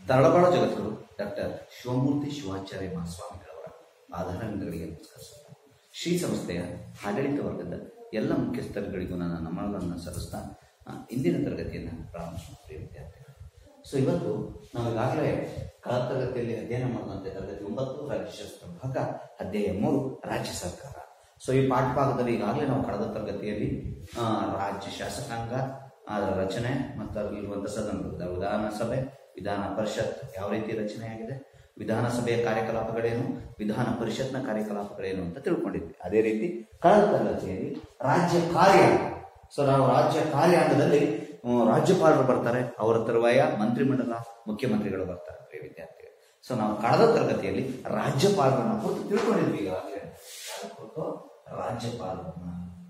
ತರಳಬಾಳ Jagadguru doctor Shivamurthy Shivacharya ಮಹಾಸ್ವಾಮಿಗಳವರ ಆಧಾರಗಳಿಗೆ ನಮಸ್ಕರಿಸುತ್ತಾರೆ ಶ್ರೀ ಸಂಸ್ಥೆಯ ಆಡಳಿತ ವರ್ಗದ ಎಲ್ಲ ಮುಖ್ಯಸ್ಥರುಗಳಿಗೂ ನನ್ನ ನಮನಗಳನ್ನು ಸಲ್ಲಿಸ್ತಾ ಆ, ಇಂದಿನ ತರಗತಿಯನ್ನು ಪ್ರಾರಂಭಿಸುತ್ತೇವೆ ವಿದ್ಯಾರ್ಥಿಗಳು ಸೊ ಇವತ್ತು ನಾವು ಈಗಾಗಲೇ ಕಳೆದ ತರಗತಿಯಲ್ಲಿ ಅಧ್ಯಯನ ಮಾಡಿದಂತೆ ತರಗತಿ ಒಂಬತ್ತು ರಾಜ್ಯಶಾಸ್ತ್ರ ಭಾಗ ಅಧ್ಯಾಯ ಮೂರು ರಾಜ್ಯ ಸರ್ಕಾರ ಸೊ ಈ ಪಾಠ ಭಾಗದಲ್ಲಿ ಈಗಾಗಲೇ ನಾವು ಕಳೆದ ತರಗತಿಯಲ್ಲಿ ಆ, ರಾಜ್ಯ ಶಾಸಕಾಂಗ ಅದರ ರಚನೆ ಮತ್ತು ಅದರಲ್ಲಿರುವಂಥ ಸದನಗಳು ವಿಧಾನಸಭೆ ವಿಧಾನ ಪರಿಷತ್ ಯಾವ ರೀತಿ ರಚನೆಯಾಗಿದೆ ವಿಧಾನಸಭೆಯ ಕಾರ್ಯಕಲಾಪಗಳೇನು ವಿಧಾನ ಪರಿಷತ್ನ ಕಾರ್ಯಕಲಾಪಗಳೇನು ಅಂತ ತಿಳ್ಕೊಂಡಿದ್ವಿ ಅದೇ ರೀತಿ ಕಳೆದ ತರಗತಿಯಲ್ಲಿ ರಾಜ್ಯ ಕಾರ್ಯಾಂಗ ಸೊ ನಾವು ರಾಜ್ಯ ಕಾರ್ಯಾಂಗದಲ್ಲಿ ಹ್ಮ್, ರಾಜ್ಯಪಾಲರು ಬರ್ತಾರೆ ಅವರ ತರುವಾಯ ಮಂತ್ರಿಮಂಡಲ ಮುಖ್ಯಮಂತ್ರಿಗಳು ಬರ್ತಾರೆ ಪ್ರಿಯ ವಿದ್ಯಾರ್ಥಿಗಳು ಸೊ ನಾವು ಕಳೆದ ತರಗತಿಯಲ್ಲಿ ರಾಜ್ಯಪಾಲರನ್ನ ಕುರಿತು ತಿಳ್ಕೊಂಡಿದ್ವಿ ಈಗಾಗಲೇ ಯಾರ ಕುರಿತು? ರಾಜ್ಯಪಾಲರನ್ನ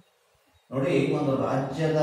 ನೋಡಿ ಒಂದು ರಾಜ್ಯದ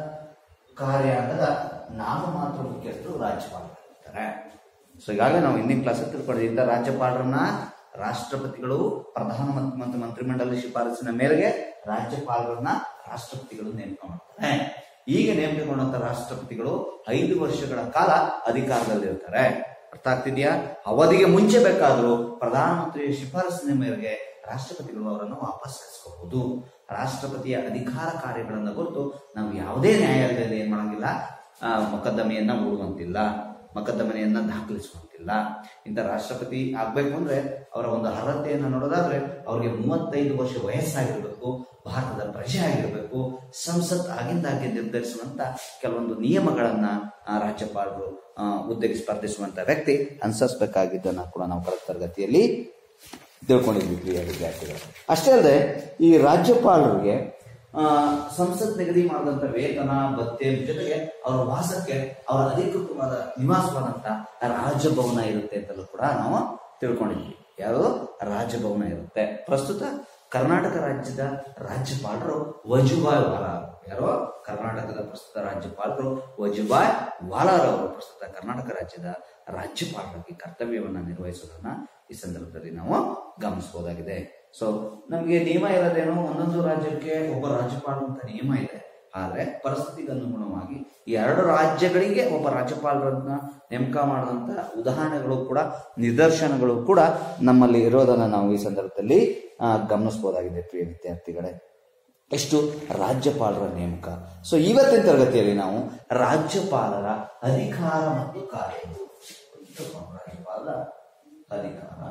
ಕಾರ್ಯಾಂಗದ ನಾಮಮಾತ್ರ ಮುಖ್ಯಸ್ಥರು ರಾಜ್ಯಪಾಲರು ಇರ್ತಾರೆ ಸೊ ಈಗಾಗಲೇ ನಾವು ಹಿಂದಿನ ಕ್ಲಾಸ್ ತಿಳ್ಕೊಂಡಿದ್ದೀವಿ ಇಂಥ ರಾಜ್ಯಪಾಲರನ್ನ ರಾಷ್ಟ್ರಪತಿಗಳು ಪ್ರಧಾನಮಂತ್ರಿ ಮತ್ತು ಮಂತ್ರಿಮಂಡಲ ಶಿಫಾರಸಿನ ಮೇರೆಗೆ ರಾಜ್ಯಪಾಲರನ್ನ ರಾಷ್ಟ್ರಪತಿಗಳು ನೇಮಕ ಮಾಡ್ತಾರೆ ಈಗ ನೇಮಕಗೊಂಡಂತ ರಾಷ್ಟ್ರಪತಿಗಳು ಐದು ವರ್ಷಗಳ ಕಾಲ ಅಧಿಕಾರದಲ್ಲಿರ್ತಾರೆ ಅರ್ಥ ಆಗ್ತಿದ್ಯಾ ಅವಧಿಗೆ ಮುಂಚೆ ಬೇಕಾದರೂ ಪ್ರಧಾನಮಂತ್ರಿಯ ಶಿಫಾರಸಿನ ಮೇರೆಗೆ ರಾಷ್ಟ್ರಪತಿಗಳು ಅವರನ್ನು ವಾಪಸ್ ಕಳಿಸ್ಕೋಬಹುದು ರಾಷ್ಟ್ರಪತಿಯ ಅಧಿಕಾರ ಕಾರ್ಯಗಳನ್ನು ಕುರಿತು ನಾವು ಯಾವುದೇ ನ್ಯಾಯಾಲಯದಲ್ಲಿ ಏನ್ ಮಾಡಂಗಿಲ್ಲ ಆ, ಮೊಕದ್ದಮೆಯನ್ನ ಹೂಡುವಂತಿಲ್ಲ ಮೊಕದ್ದಮೆಯನ್ನ ದಾಖಲಿಸುವಂತಿಲ್ಲ ಇಂಥ ರಾಷ್ಟ್ರಪತಿ ಆಗ್ಬೇಕು ಅಂದ್ರೆ ಅವರ ಒಂದು ಅರ್ಹತೆಯನ್ನ ನೋಡೋದಾದ್ರೆ ಅವ್ರಿಗೆ ಮೂವತ್ತೈದು ವರ್ಷ ವಯಸ್ಸಾಗಿರ್ಬೇಕು ಭಾರತದ ಪ್ರಜೆ ಆಗಿರ್ಬೇಕು ಸಂಸತ್ ಆಗಿಂದಾಗೆ ನಿರ್ಧರಿಸುವಂತ ಕೆಲವೊಂದು ನಿಯಮಗಳನ್ನ ಆ, ರಾಜ್ಯಪಾಲರು ಆ, ಹುದ್ದೆಗೆ ಸ್ಪರ್ಧಿಸುವಂತ ವ್ಯಕ್ತಿ ಅನುಸರಿಸಬೇಕಾಗಿದ್ದನ್ನ ಕೂಡ ನಾವು ಕಳೆದ ತರಗತಿಯಲ್ಲಿ ತಿಳ್ಕೊಂಡಿದ್ವಿ ಪ್ರಿಯ ವಿದ್ಯಾರ್ಥಿಗಳು ಅಷ್ಟೇ ಅಲ್ಲದೆ ಈ ರಾಜ್ಯಪಾಲರಿಗೆ ಆ, ಸಂಸತ್ ನಿಗದಿ ಮಾಡಿದಂತ ವೇತನ ಭತ್ಯೆ ಜೊತೆಗೆ ಅವರ ವಾಸಕ್ಕೆ ಅವರ ಅಧಿಕೃತವಾದ ನಿವಾಸವಾದಂತ ರಾಜಭವನ ಇರುತ್ತೆ ಅಂತಲೂ ಕೂಡ ನಾವು ತಿಳ್ಕೊಂಡಿದ್ವಿ ಯಾವುದು ರಾಜಭವನ ಇರುತ್ತೆ ಪ್ರಸ್ತುತ ಕರ್ನಾಟಕ ರಾಜ್ಯದ ರಾಜ್ಯಪಾಲರು ವಜುಭಾಯ್ ವಾಲಾರ್ ಯಾರೋ ಕರ್ನಾಟಕದ ಪ್ರಸ್ತುತ ರಾಜ್ಯಪಾಲರು ವಜುಭಾಯ್ ವಾಲಾರ್ ಅವರು ಪ್ರಸ್ತುತ ಕರ್ನಾಟಕ ರಾಜ್ಯದ ರಾಜ್ಯಪಾಲರಾಗಿ ಕರ್ತವ್ಯವನ್ನ ನಿರ್ವಹಿಸೋದನ್ನ ಈ ಸಂದರ್ಭದಲ್ಲಿ ನಾವು ಗಮನಿಸಬಹುದಾಗಿದೆ ಸೊ ನಮಗೆ ನಿಯಮ ಇರೋದೇನು ಒಂದೊಂದು ರಾಜ್ಯಕ್ಕೆ ಒಬ್ಬ ರಾಜ್ಯಪಾಲ ಅಂತ ನಿಯಮ ಇದೆ ಆದ್ರೆ ಪರಿಸ್ಥಿತಿಗೆ ಅನುಗುಣವಾಗಿ ಈ ಎರಡು ರಾಜ್ಯಗಳಿಗೆ ಒಬ್ಬ ರಾಜ್ಯಪಾಲರನ್ನ ನೇಮಕ ಮಾಡಿದಂತ ಉದಾಹರಣೆಗಳು ಕೂಡ ನಿದರ್ಶನಗಳು ಕೂಡ ನಮ್ಮಲ್ಲಿ ಇರೋದನ್ನ ನಾವು ಈ ಸಂದರ್ಭದಲ್ಲಿ ಆ, ಗಮನಿಸಬಹುದಾಗಿದೆ ಪ್ರಿಯ ವಿದ್ಯಾರ್ಥಿಗಳೇ ಎಷ್ಟು ರಾಜ್ಯಪಾಲರ ನೇಮಕ ಸೊ ಇವತ್ತಿನ ತರಗತಿಯಲ್ಲಿ ನಾವು ರಾಜ್ಯಪಾಲರ ಅಧಿಕಾರ ಮತ್ತು ಕಾರ್ಯ ರಾಜ್ಯಪಾಲರ ಅಧಿಕಾರ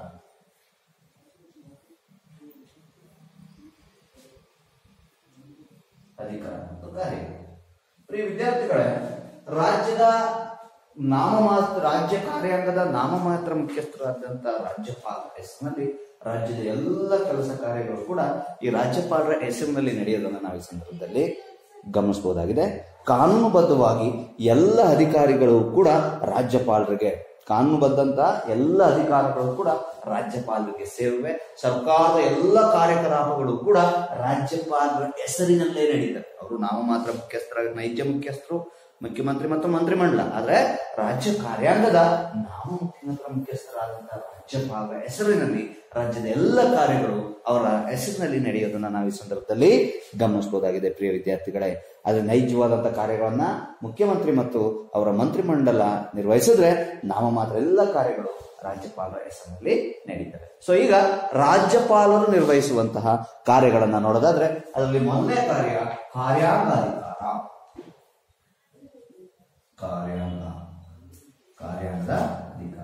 ಅಧಿಕಾರ ಮತ್ತು ಕಾರ್ಯ ಪ್ರಿಯ ವಿದ್ಯಾರ್ಥಿಗಳೇ ರಾಜ್ಯದ ನಾಮಮಾತ್ರ ರಾಜ್ಯ ಕಾರ್ಯಾಂಗದ ನಾಮಮಾತ್ರ ಮುಖ್ಯಸ್ಥರಾದಂತ ರಾಜ್ಯಪಾಲರ ಹೆಸರಿನಲ್ಲಿ ರಾಜ್ಯದ ಎಲ್ಲ ಕೆಲಸ ಕಾರ್ಯಗಳು ಕೂಡ ಈ ರಾಜ್ಯಪಾಲರ ಹೆಸರಿನಲ್ಲಿ ನಡೆಯೋದನ್ನು ನಾವು ಈ ಸಂದರ್ಭದಲ್ಲಿ ಗಮನಿಸಬಹುದಾಗಿದೆ ಕಾನೂನುಬದ್ಧವಾಗಿ ಎಲ್ಲ ಅಧಿಕಾರಿಗಳು ಕೂಡ ರಾಜ್ಯಪಾಲರಿಗೆ ಕಾನೂನುಬದ್ಧಂತ ಎಲ್ಲ ಅಧಿಕಾರಗಳು ಕೂಡ ರಾಜ್ಯಪಾಲರಿಗೆ ಸೇರಿವೆ ಸರ್ಕಾರದ ಎಲ್ಲ ಕಾರ್ಯಕಲಾಪಗಳು ಕೂಡ ರಾಜ್ಯಪಾಲರ ಹೆಸರಿನಲ್ಲೇ ನಡೀತವೆ ಅವರು ನಾವು ಮಾತ್ರ ಮುಖ್ಯಸ್ಥರಾಗಿ ನೈಜ ಮುಖ್ಯಸ್ಥರು ಮುಖ್ಯಮಂತ್ರಿ ಮತ್ತು ಮಂತ್ರಿಮಂಡಲ ಆದ್ರೆ ರಾಜ್ಯ ಕಾರ್ಯಾಂಗದ ನಾವು ಮುಖ್ಯಮಂತ್ರಿ ಮುಖ್ಯಸ್ಥರಾದಂತಹ ರಾಜ್ಯಪಾಲರ ಹೆಸರಿನಲ್ಲಿ ರಾಜ್ಯದ ಎಲ್ಲ ಕಾರ್ಯಗಳು ಅವರ ಹೆಸರಿನಲ್ಲಿ ನಡೆಯೋದನ್ನ ನಾವು ಈ ಸಂದರ್ಭದಲ್ಲಿ ಗಮನಿಸಬಹುದಾಗಿದೆ ಪ್ರಿಯ ವಿದ್ಯಾರ್ಥಿಗಳೇ ಅದು ನೈಜವಾದಂತಹ ಕಾರ್ಯಗಳನ್ನ ಮುಖ್ಯಮಂತ್ರಿ ಮತ್ತು ಅವರ ಮಂತ್ರಿಮಂಡಲ ನಿರ್ವಹಿಸಿದ್ರೆ ನಾವು ಮಾತ್ರ ಎಲ್ಲ ಕಾರ್ಯಗಳು ರಾಜ್ಯಪಾಲರ ಹೆಸರಿನಲ್ಲಿ ನಡೀತವೆ ಸೊ ಈಗ ರಾಜ್ಯಪಾಲರು ನಿರ್ವಹಿಸುವಂತಹ ಕಾರ್ಯಗಳನ್ನ ನೋಡೋದಾದ್ರೆ ಅದರಲ್ಲಿ ಮೊದಲನೇ ಕಾರ್ಯ ಕಾರ್ಯಾಂಗ ಅಧಿಕಾರ ಕಾರ್ಯಾಂಗ ಕಾರ್ಯಾಂಗದ ಅಧಿಕಾರ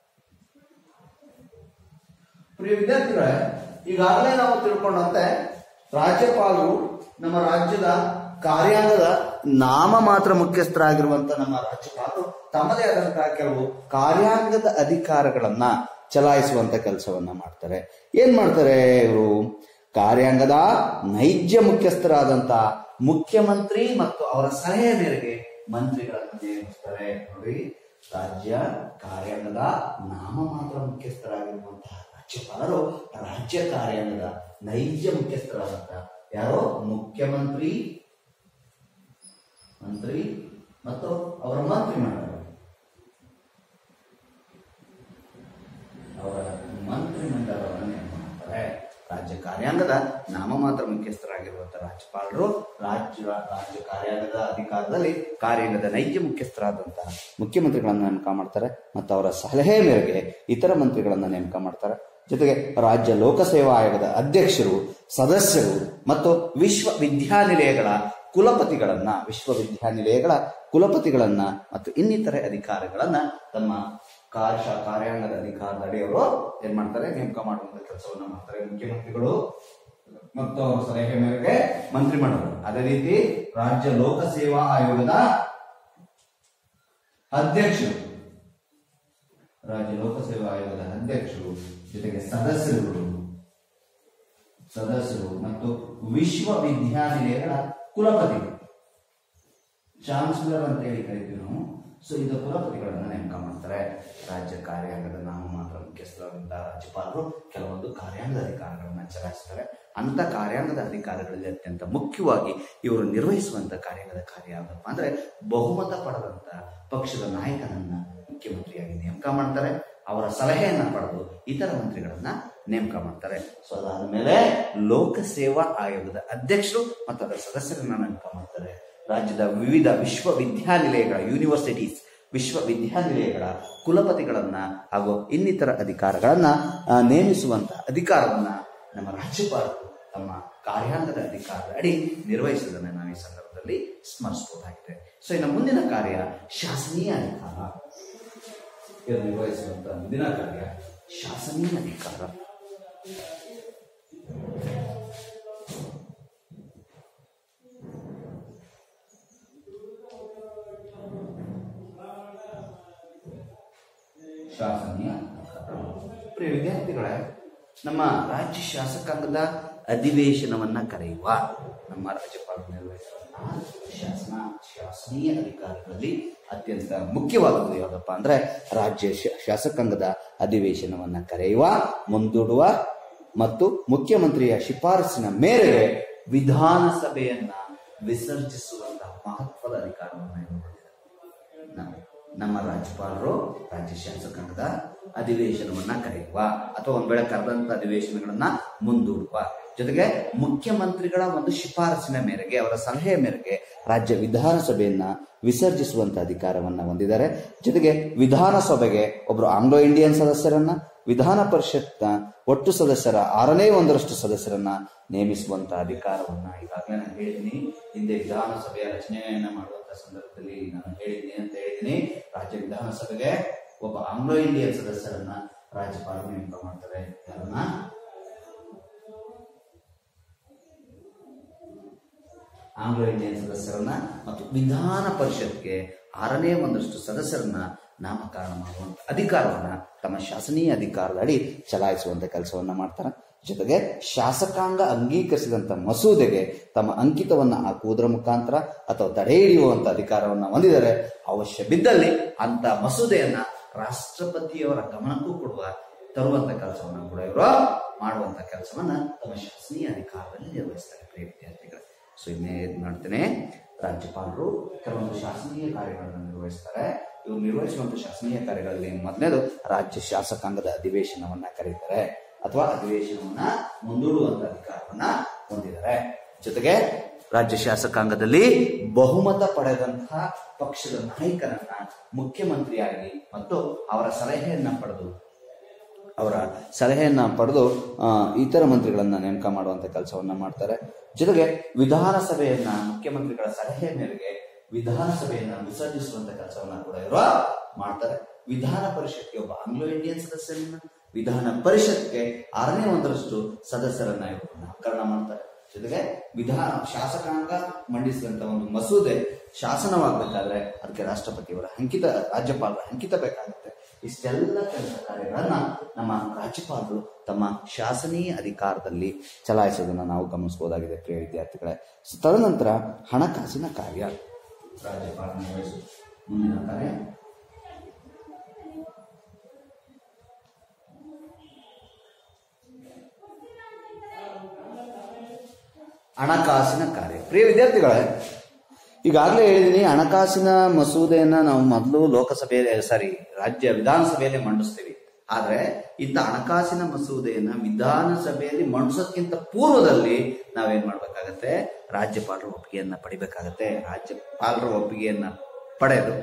ಪ್ರಿಯ ವಿದ್ಯಾರ್ಥಿಗಳೇ ಈಗಾಗಲೇ ನಾವು ತಿಳ್ಕೊಂಡಂತೆ ರಾಜ್ಯಪಾಲರು ನಮ್ಮ ರಾಜ್ಯದ ಕಾರ್ಯಾಂಗದ ನಾಮ ಮಾತ್ರ ಮುಖ್ಯಸ್ಥರಾಗಿರುವಂತ ನಮ್ಮ ರಾಜ್ಯಪಾಲರು ತಮ್ಮದೇ ಆದಂತಹ ಕೆಲವು ಕಾರ್ಯಾಂಗದ ಅಧಿಕಾರಗಳನ್ನ ಚಲಾಯಿಸುವಂತ ಕೆಲಸವನ್ನ ಮಾಡ್ತಾರೆ ಏನ್ ಮಾಡ್ತಾರೆ ಇವರು ಕಾರ್ಯಾಂಗದ ನೈಜ ಮುಖ್ಯಸ್ಥರಾದಂತ ಮುಖ್ಯಮಂತ್ರಿ ಮತ್ತು ಅವರ ಸಲಹೆ ಮೇರೆಗೆ ಮಂತ್ರಿಗಳನ್ನು ನೇಮಿಸ್ತಾರೆ ನೋಡಿ ರಾಜ್ಯ ಕಾರ್ಯಾಂಗದ ನಾಮಮಾತ್ರ ಮುಖ್ಯಸ್ಥರಾಗಿರುವಂತಹ ರಾಜ್ಯಪಾಲರು ರಾಜ್ಯ ಕಾರ್ಯಾಂಗದ ನೈಜ ಮುಖ್ಯಸ್ಥರಾದಂತಹ ಯಾರೋ ಮುಖ್ಯಮಂತ್ರಿ ಮಂತ್ರಿ ಮತ್ತು ಅವರ ಮಂತ್ರಿಮಂಡಲ ಅವರ ಮಂತ್ರಿಮಂಡಲವನ್ನು ನೇಮಕ ಮಾಡ್ತಾರೆ ರಾಜ್ಯ ಕಾರ್ಯಾಂಗದ ನಾಮಮಾತ್ರ ಮುಖ್ಯಸ್ಥರಾಗಿರುವಂತಹ ಮಾಡುವಂತ ರಾಜ್ಯಪಾಲರು ರಾಜ್ಯ ರಾಜ್ಯ ಕಾರ್ಯಾಂಗದ ಅಧಿಕಾರದಲ್ಲಿ ಕಾರ್ಯಾಂಗದ ನೈಜ ಮುಖ್ಯಸ್ಥರಾದಂತಹ ಮುಖ್ಯಮಂತ್ರಿಗಳನ್ನ ನೇಮಕ ಮಾಡ್ತಾರೆ ಮತ್ತು ಅವರ ಸಲಹೆ ಮೇರೆಗೆ ಇತರ ಮಂತ್ರಿಗಳನ್ನ ನೇಮಕ ಮಾಡ್ತಾರೆ ಜೊತೆಗೆ ರಾಜ್ಯ ಲೋಕಸೇವಾ ಆಯೋಗದ ಅಧ್ಯಕ್ಷರು ಸದಸ್ಯರು ಮತ್ತು ವಿಶ್ವವಿದ್ಯಾನಿಲಯಗಳ ಕುಲಪತಿಗಳನ್ನ ವಿಶ್ವವಿದ್ಯಾನಿಲಯಗಳ ಕುಲಪತಿಗಳನ್ನ ಮತ್ತು ಇನ್ನಿತರೆ ಅಧಿಕಾರಿಗಳನ್ನ ತಮ್ಮ ಕಾರ್ಯ ಕಾರ್ಯಾಂಗದ ಅಧಿಕಾರದ ಅಡಿಯವರು ಏನ್ ಮಾಡ್ತಾರೆ ನೇಮಕ ಮಾಡುವಂತ ಕೆಲಸವನ್ನ ಮಾಡ್ತಾರೆ ಮುಖ್ಯಮಂತ್ರಿಗಳು ಮತ್ತು ಅವರ ಸಲಹೆ ಮೇರೆಗೆ ಮಂತ್ರಿಮಂಡಲ ಅದೇ ರೀತಿ ರಾಜ್ಯ ಲೋಕಸೇವಾ ಆಯೋಗದ ಅಧ್ಯಕ್ಷರು ರಾಜ್ಯ ಲೋಕಸೇವಾ ಆಯೋಗದ ಅಧ್ಯಕ್ಷರು ಜೊತೆಗೆ ಸದಸ್ಯರುಗಳು ಸದಸ್ಯರು ಮತ್ತು ವಿಶ್ವವಿದ್ಯಾನಿಲಯಗಳ ಕುಲಪತಿಗಳು ಚಾನ್ಸಲರ್ ಅಂತ ಹೇಳಿ ಕರಿತೀವಿ ನಾವು ಸೊ ಇದು ಕುಲಪತಿಗಳನ್ನ ನೇಮಕ ಮಾಡ್ತಾರೆ ರಾಜ್ಯ ಕಾರ್ಯಾಂಗದ ನಾಮಮಾತ್ರ ಮುಖ್ಯಸ್ಥರಾದಂತ ರಾಜ್ಯಪಾಲರು ಕೆಲವೊಂದು ಕಾರ್ಯಾಂಗದ ಅಧಿಕಾರಗಳನ್ನ ಚಲಾಯಿಸ್ತಾರೆ ಅಂತ ಕಾರ್ಯಾಂಗದ ಅಧಿಕಾರಗಳಲ್ಲಿ ಅತ್ಯಂತ ಮುಖ್ಯವಾಗಿ ಇವರು ನಿರ್ವಹಿಸುವಂತ ಕಾರ್ಯಾಂಗದ ಕಾರ್ಯ ಯಾವುದಪ್ಪ ಅಂದ್ರೆ ಬಹುಮತ ಪಡೆದಂತ ಪಕ್ಷದ ನಾಯಕನನ್ನ ಮುಖ್ಯಮಂತ್ರಿಯಾಗಿ ನೇಮಕ ಮಾಡ್ತಾರೆ ಅವರ ಸಲಹೆಯನ್ನ ಪಡೆದು ಇತರ ಮಂತ್ರಿಗಳನ್ನ ನೇಮಕ ಮಾಡ್ತಾರೆ ಸೊ ಅದಾದ ಮೇಲೆ ಲೋಕಸೇವಾ ಆಯೋಗದ ಅಧ್ಯಕ್ಷರು ಮತ್ತು ಅದರ ಸದಸ್ಯರನ್ನ ನೇಮಕ ಮಾಡ್ತಾರೆ ರಾಜ್ಯದ ವಿವಿಧ ವಿಶ್ವವಿದ್ಯಾನಿಲಯಗಳ ಯೂನಿವರ್ಸಿಟೀಸ್ ವಿಶ್ವವಿದ್ಯಾನಿಲಯಗಳ ಕುಲಪತಿಗಳನ್ನ ಹಾಗೂ ಇನ್ನಿತರ ಅಧಿಕಾರಗಳನ್ನ ಆ, ನೇಮಿಸುವಂತ ಅಧಿಕಾರವನ್ನ ನಮ್ಮ ರಾಜ್ಯಪಾಲರು ತಮ್ಮ ಕಾರ್ಯಾಂಗದ ಅಧಿಕಾರದ ಅಡಿ ನಿರ್ವಹಿಸುವುದನ್ನು ನಾವು ಈ ಸಂದರ್ಭದಲ್ಲಿ ಸ್ಮರಿಸಬಹುದಾಗಿದೆ ಸೊ ಇನ್ನು ಮುಂದಿನ ಕಾರ್ಯ ಶಾಸನೀಯ ಅಧಿಕಾರ ಇವರು ನಿರ್ವಹಿಸುವಂತ ಮುಂದಿನ ಕಾರ್ಯ ಶಾಸನೀಯ ಅಧಿಕಾರ ಶಾಸನೀಯ ಅಧಿಕಾರ. ಪ್ರಿಯ ವಿದ್ಯಾರ್ಥಿಗಳೇ ನಮ್ಮ ರಾಜ್ಯ ಶಾಸಕಾಂಗದ ಅಧಿವೇಶನವನ್ನ ಕರೆಯುವ ನಮ್ಮ ರಾಜ್ಯಪಾಲರು ನಿರ್ವಹಿಸುವಂತಹ ಶಾಸನ ಶಾಸನೀಯ ಅಧಿಕಾರಗಳಲ್ಲಿ ಅತ್ಯಂತ ಮುಖ್ಯವಾದದ್ದು ಯಾವುದಪ್ಪ ಅಂದ್ರೆ ರಾಜ್ಯ ಶ- ಶಾಸಕಾಂಗದ ಅಧಿವೇಶನವನ್ನ ಕರೆಯುವ ಮುಂದೂಡುವ ಮತ್ತು ಮುಖ್ಯಮಂತ್ರಿಯ ಶಿಫಾರಸಿನ ಮೇರೆಗೆ ವಿಧಾನಸಭೆಯನ್ನ ವಿಸರ್ಜಿಸುವಂತಹ ಮಹತ್ವದ ಅಧಿಕಾರವನ್ನು ಇವರು ಹೊಂದಿದ್ದಾರೆ. ನ- ನಮ್ಮ ರಾಜ್ಯಪಾಲರು ರಾಜ್ಯ ಶಾಸಕಾಂಗದ ಅಧಿವೇಶನವನ್ನ ಕರೆಯುವ ಅಥವಾ ಒಂದ್ ವೇಳೆ ಕರೆದಂತ ಅಧಿವೇಶನಗಳನ್ನ ಮುಂದೂಡುವ ಜೊತೆಗೆ ಮುಖ್ಯಮಂತ್ರಿಗಳ ಒಂದು ಶಿಫಾರಸಿನ ಮೇರೆಗೆ ಅವರ ಸಲಹೆಯ ಮೇರೆಗೆ ರಾಜ್ಯ ವಿಧಾನಸಭೆಯನ್ನ ವಿಸರ್ಜಿಸುವಂತ ಅಧಿಕಾರವನ್ನ ಹೊಂದಿದ್ದಾರೆ ಜೊತೆಗೆ ವಿಧಾನಸಭೆಗೆ ಒಬ್ರು ಆಂಗ್ಲೋ ಇಂಡಿಯನ್ ಸದಸ್ಯರನ್ನ ವಿಧಾನ ಪರಿಷತ್ನ ಒಟ್ಟು ಸದಸ್ಯರ ಆರನೇ ಒಂದರಷ್ಟು ಸದಸ್ಯರನ್ನ ನೇಮಿಸುವಂತ ಅಧಿಕಾರವನ್ನ ಈಗಾಗಲೇ ನಾನು ಹೇಳಿದ್ದೀನಿ ಹಿಂದೆ ವಿಧಾನಸಭೆಯ ರಚನೆಯನ್ನ ಮಾಡುವಂತ ಸಂದರ್ಭದಲ್ಲಿ ನಾನು ಹೇಳಿದ್ದೀನಿ ಅಂತ ಹೇಳಿದ್ದೀನಿ ರಾಜ್ಯ ವಿಧಾನಸಭೆಗೆ ಒಬ್ಬ ಆಂಗ್ಲೋ ಇಂಡಿಯನ್ ಸದಸ್ಯರನ್ನ ರಾಜ್ಯಪಾಲರು ನೇಮಕ ಮಾಡ್ತಾರೆ ಯಾರನ್ನ ಆಂಗ್ಲೋ ಇಂಡಿಯನ್ ಸದಸ್ಯರನ್ನ ಮತ್ತು ವಿಧಾನ ಪರಿಷತ್ಗೆ ಆರನೇ ಒಂದಷ್ಟು ಸದಸ್ಯರನ್ನ ನಾಮಕರಣ ಮಾಡುವಂತ ಅಧಿಕಾರವನ್ನ ತಮ್ಮ ಶಾಸನೀಯ ಅಧಿಕಾರದ ಅಡಿ ಚಲಾಯಿಸುವಂತ ಕೆಲಸವನ್ನ ಮಾಡ್ತಾರೆ ಜೊತೆಗೆ ಶಾಸಕಾಂಗ ಅಂಗೀಕರಿಸಿದಂತ ಮಸೂದೆಗೆ ತಮ್ಮ ಅಂಕಿತವನ್ನ ಹಾಕುವುದರ ಮುಖಾಂತರ ಅಥವಾ ತಡೆ ಹಿಡಿಯುವಂತ ಅಧಿಕಾರವನ್ನ ಹೊಂದಿದರೆ ಅವಶ್ಯ ಬಿದ್ದಲ್ಲಿ ಅಂತ ಮಸೂದೆಯನ್ನ ರಾಷ್ಟ್ರಪತಿಯವರ ಗಮನಕ್ಕೂ ಕೊಡುವ ತರುವಂತ ಕೆಲಸವನ್ನ ಕೂಡ ಇವರು ಮಾಡುವಂತ ಕೆಲಸವನ್ನ ತಮ್ಮ ಶಾಸನೀಯ ಅಧಿಕಾರದಲ್ಲಿ ನಿರ್ವಹಿಸ್ತಾರೆ ಪ್ರಿಯ ವಿದ್ಯಾರ್ಥಿಗಳು ಸೊ ಇನ್ನೇ ಏನ್ ಮಾಡ್ತೇನೆ ರಾಜ್ಯಪಾಲರು ಕೆಲವೊಂದು ಶಾಸನೀಯ ಕಾರ್ಯಗಳನ್ನು ನಿರ್ವಹಿಸ್ತಾರೆ ಇವರು ನಿರ್ವಹಿಸುವಂತ ಶಾಸನೀಯ ಕಾರ್ಯಗಳಲ್ಲಿ ಮೊದಲನೇದು ರಾಜ್ಯ ಶಾಸಕಾಂಗದ ಅಧಿವೇಶನವನ್ನ ಕರೀತಾರೆ ಅಥವಾ ಅಧಿವೇಶನವನ್ನ ಮುಂದೂಡುವಂತ ಅಧಿಕಾರವನ್ನ ಹೊಂದಿದ್ದಾರೆ ಜೊತೆಗೆ ರಾಜ್ಯ ಶಾಸಕಾಂಗದಲ್ಲಿ ಬಹುಮತ ಪಡೆದಂತಹ ಪಕ್ಷದ ನಾಯಕನನ್ನ ಮುಖ್ಯಮಂತ್ರಿಯಾಗಿ ಮತ್ತು ಅವರ ಸಲಹೆಯನ್ನ ಪಡೆದು ಅವರ ಸಲಹೆಯನ್ನ ಪಡೆದು ಆ, ಇತರ ಮಂತ್ರಿಗಳನ್ನ ನೇಮಕ ಮಾಡುವಂತ ಕೆಲಸವನ್ನ ಮಾಡ್ತಾರೆ ಜೊತೆಗೆ ವಿಧಾನಸಭೆಯನ್ನ ಮುಖ್ಯಮಂತ್ರಿಗಳ ಸಲಹೆ ಮೇರೆಗೆ ವಿಧಾನಸಭೆಯನ್ನ ವಿಸರ್ಜಿಸುವಂತ ಕೆಲಸವನ್ನ ಕೂಡ ಇವರು ಮಾಡ್ತಾರೆ ವಿಧಾನ ಪರಿಷತ್ಗೆ ಒಬ್ಬ ಆಂಗ್ಲೋ ಇಂಡಿಯನ್ ಸದಸ್ಯರನ್ನ ವಿಧಾನ ಪರಿಷತ್ಗೆ ಆರನೇ ಒಂದರಷ್ಟು ಸದಸ್ಯರನ್ನ ಇವರು ನಾಮಕರಣ ಮಾಡ್ತಾರೆ ಜೊತೆಗೆ ವಿಧಾನ ಶಾಸಕಾಂಗ ಮಂಡಿಸಿದಂತ ಒಂದು ಮಸೂದೆ ಶಾಸನವಾಗಬೇಕಾದ್ರೆ ಅದಕ್ಕೆ ರಾಷ್ಟ್ರಪತಿಯವರ ಅಂಕಿತ ರಾಜ್ಯಪಾಲರ ಅಂಕಿತ ಬೇಕಾಗುತ್ತೆ ಇಷ್ಟೆಲ್ಲ ಕೆಲಸ ಕಾರ್ಯಗಳನ್ನ ನಮ್ಮ ರಾಜ್ಯಪಾಲರು ತಮ್ಮ ಶಾಸನೀಯ ಅಧಿಕಾರದಲ್ಲಿ ಚಲಾಯಿಸೋದನ್ನ ನಾವು ಗಮನಿಸಬಹುದಾಗಿದೆ ಪ್ರಿಯ ವಿದ್ಯಾರ್ಥಿಗಳೇ ಸೊ, ತದನಂತರ ಹಣಕಾಸಿನ ಕಾರ್ಯ ರಾಜ್ಯಪಾಲ ನಿರ್ವಹಿಸು ಮುಂದಿನ ಕಾರ್ಯ ಹಣಕಾಸಿನ ಕಾರ್ಯ ಪ್ರಿಯ ವಿದ್ಯಾರ್ಥಿಗಳೇ ಈಗಾಗಲೇ ಹೇಳಿದ್ದೀನಿ ಹಣಕಾಸಿನ ಮಸೂದೆಯನ್ನ ನಾವು ಮೊದಲು ಲೋಕಸಭೆಯಲ್ಲಿ ಸಾರಿ ರಾಜ್ಯ ವಿಧಾನಸಭೆಯಲ್ಲಿ ಮಂಡಿಸ್ತೀವಿ ಆದ್ರೆ ಇಂಥ ಹಣಕಾಸಿನ ಮಸೂದೆಯನ್ನ ವಿಧಾನಸಭೆಯಲ್ಲಿ ಮಂಡಿಸೋದ್ಕಿಂತ ಪೂರ್ವದಲ್ಲಿ ನಾವೇನ್ ಮಾಡ್ಬೇಕಾಗತ್ತೆ ರಾಜ್ಯಪಾಲರ ಒಪ್ಪಿಗೆಯನ್ನ ಪಡಿಬೇಕಾಗತ್ತೆ ರಾಜ್ಯಪಾಲರ ಒಪ್ಪಿಗೆಯನ್ನ ಪಡೆದು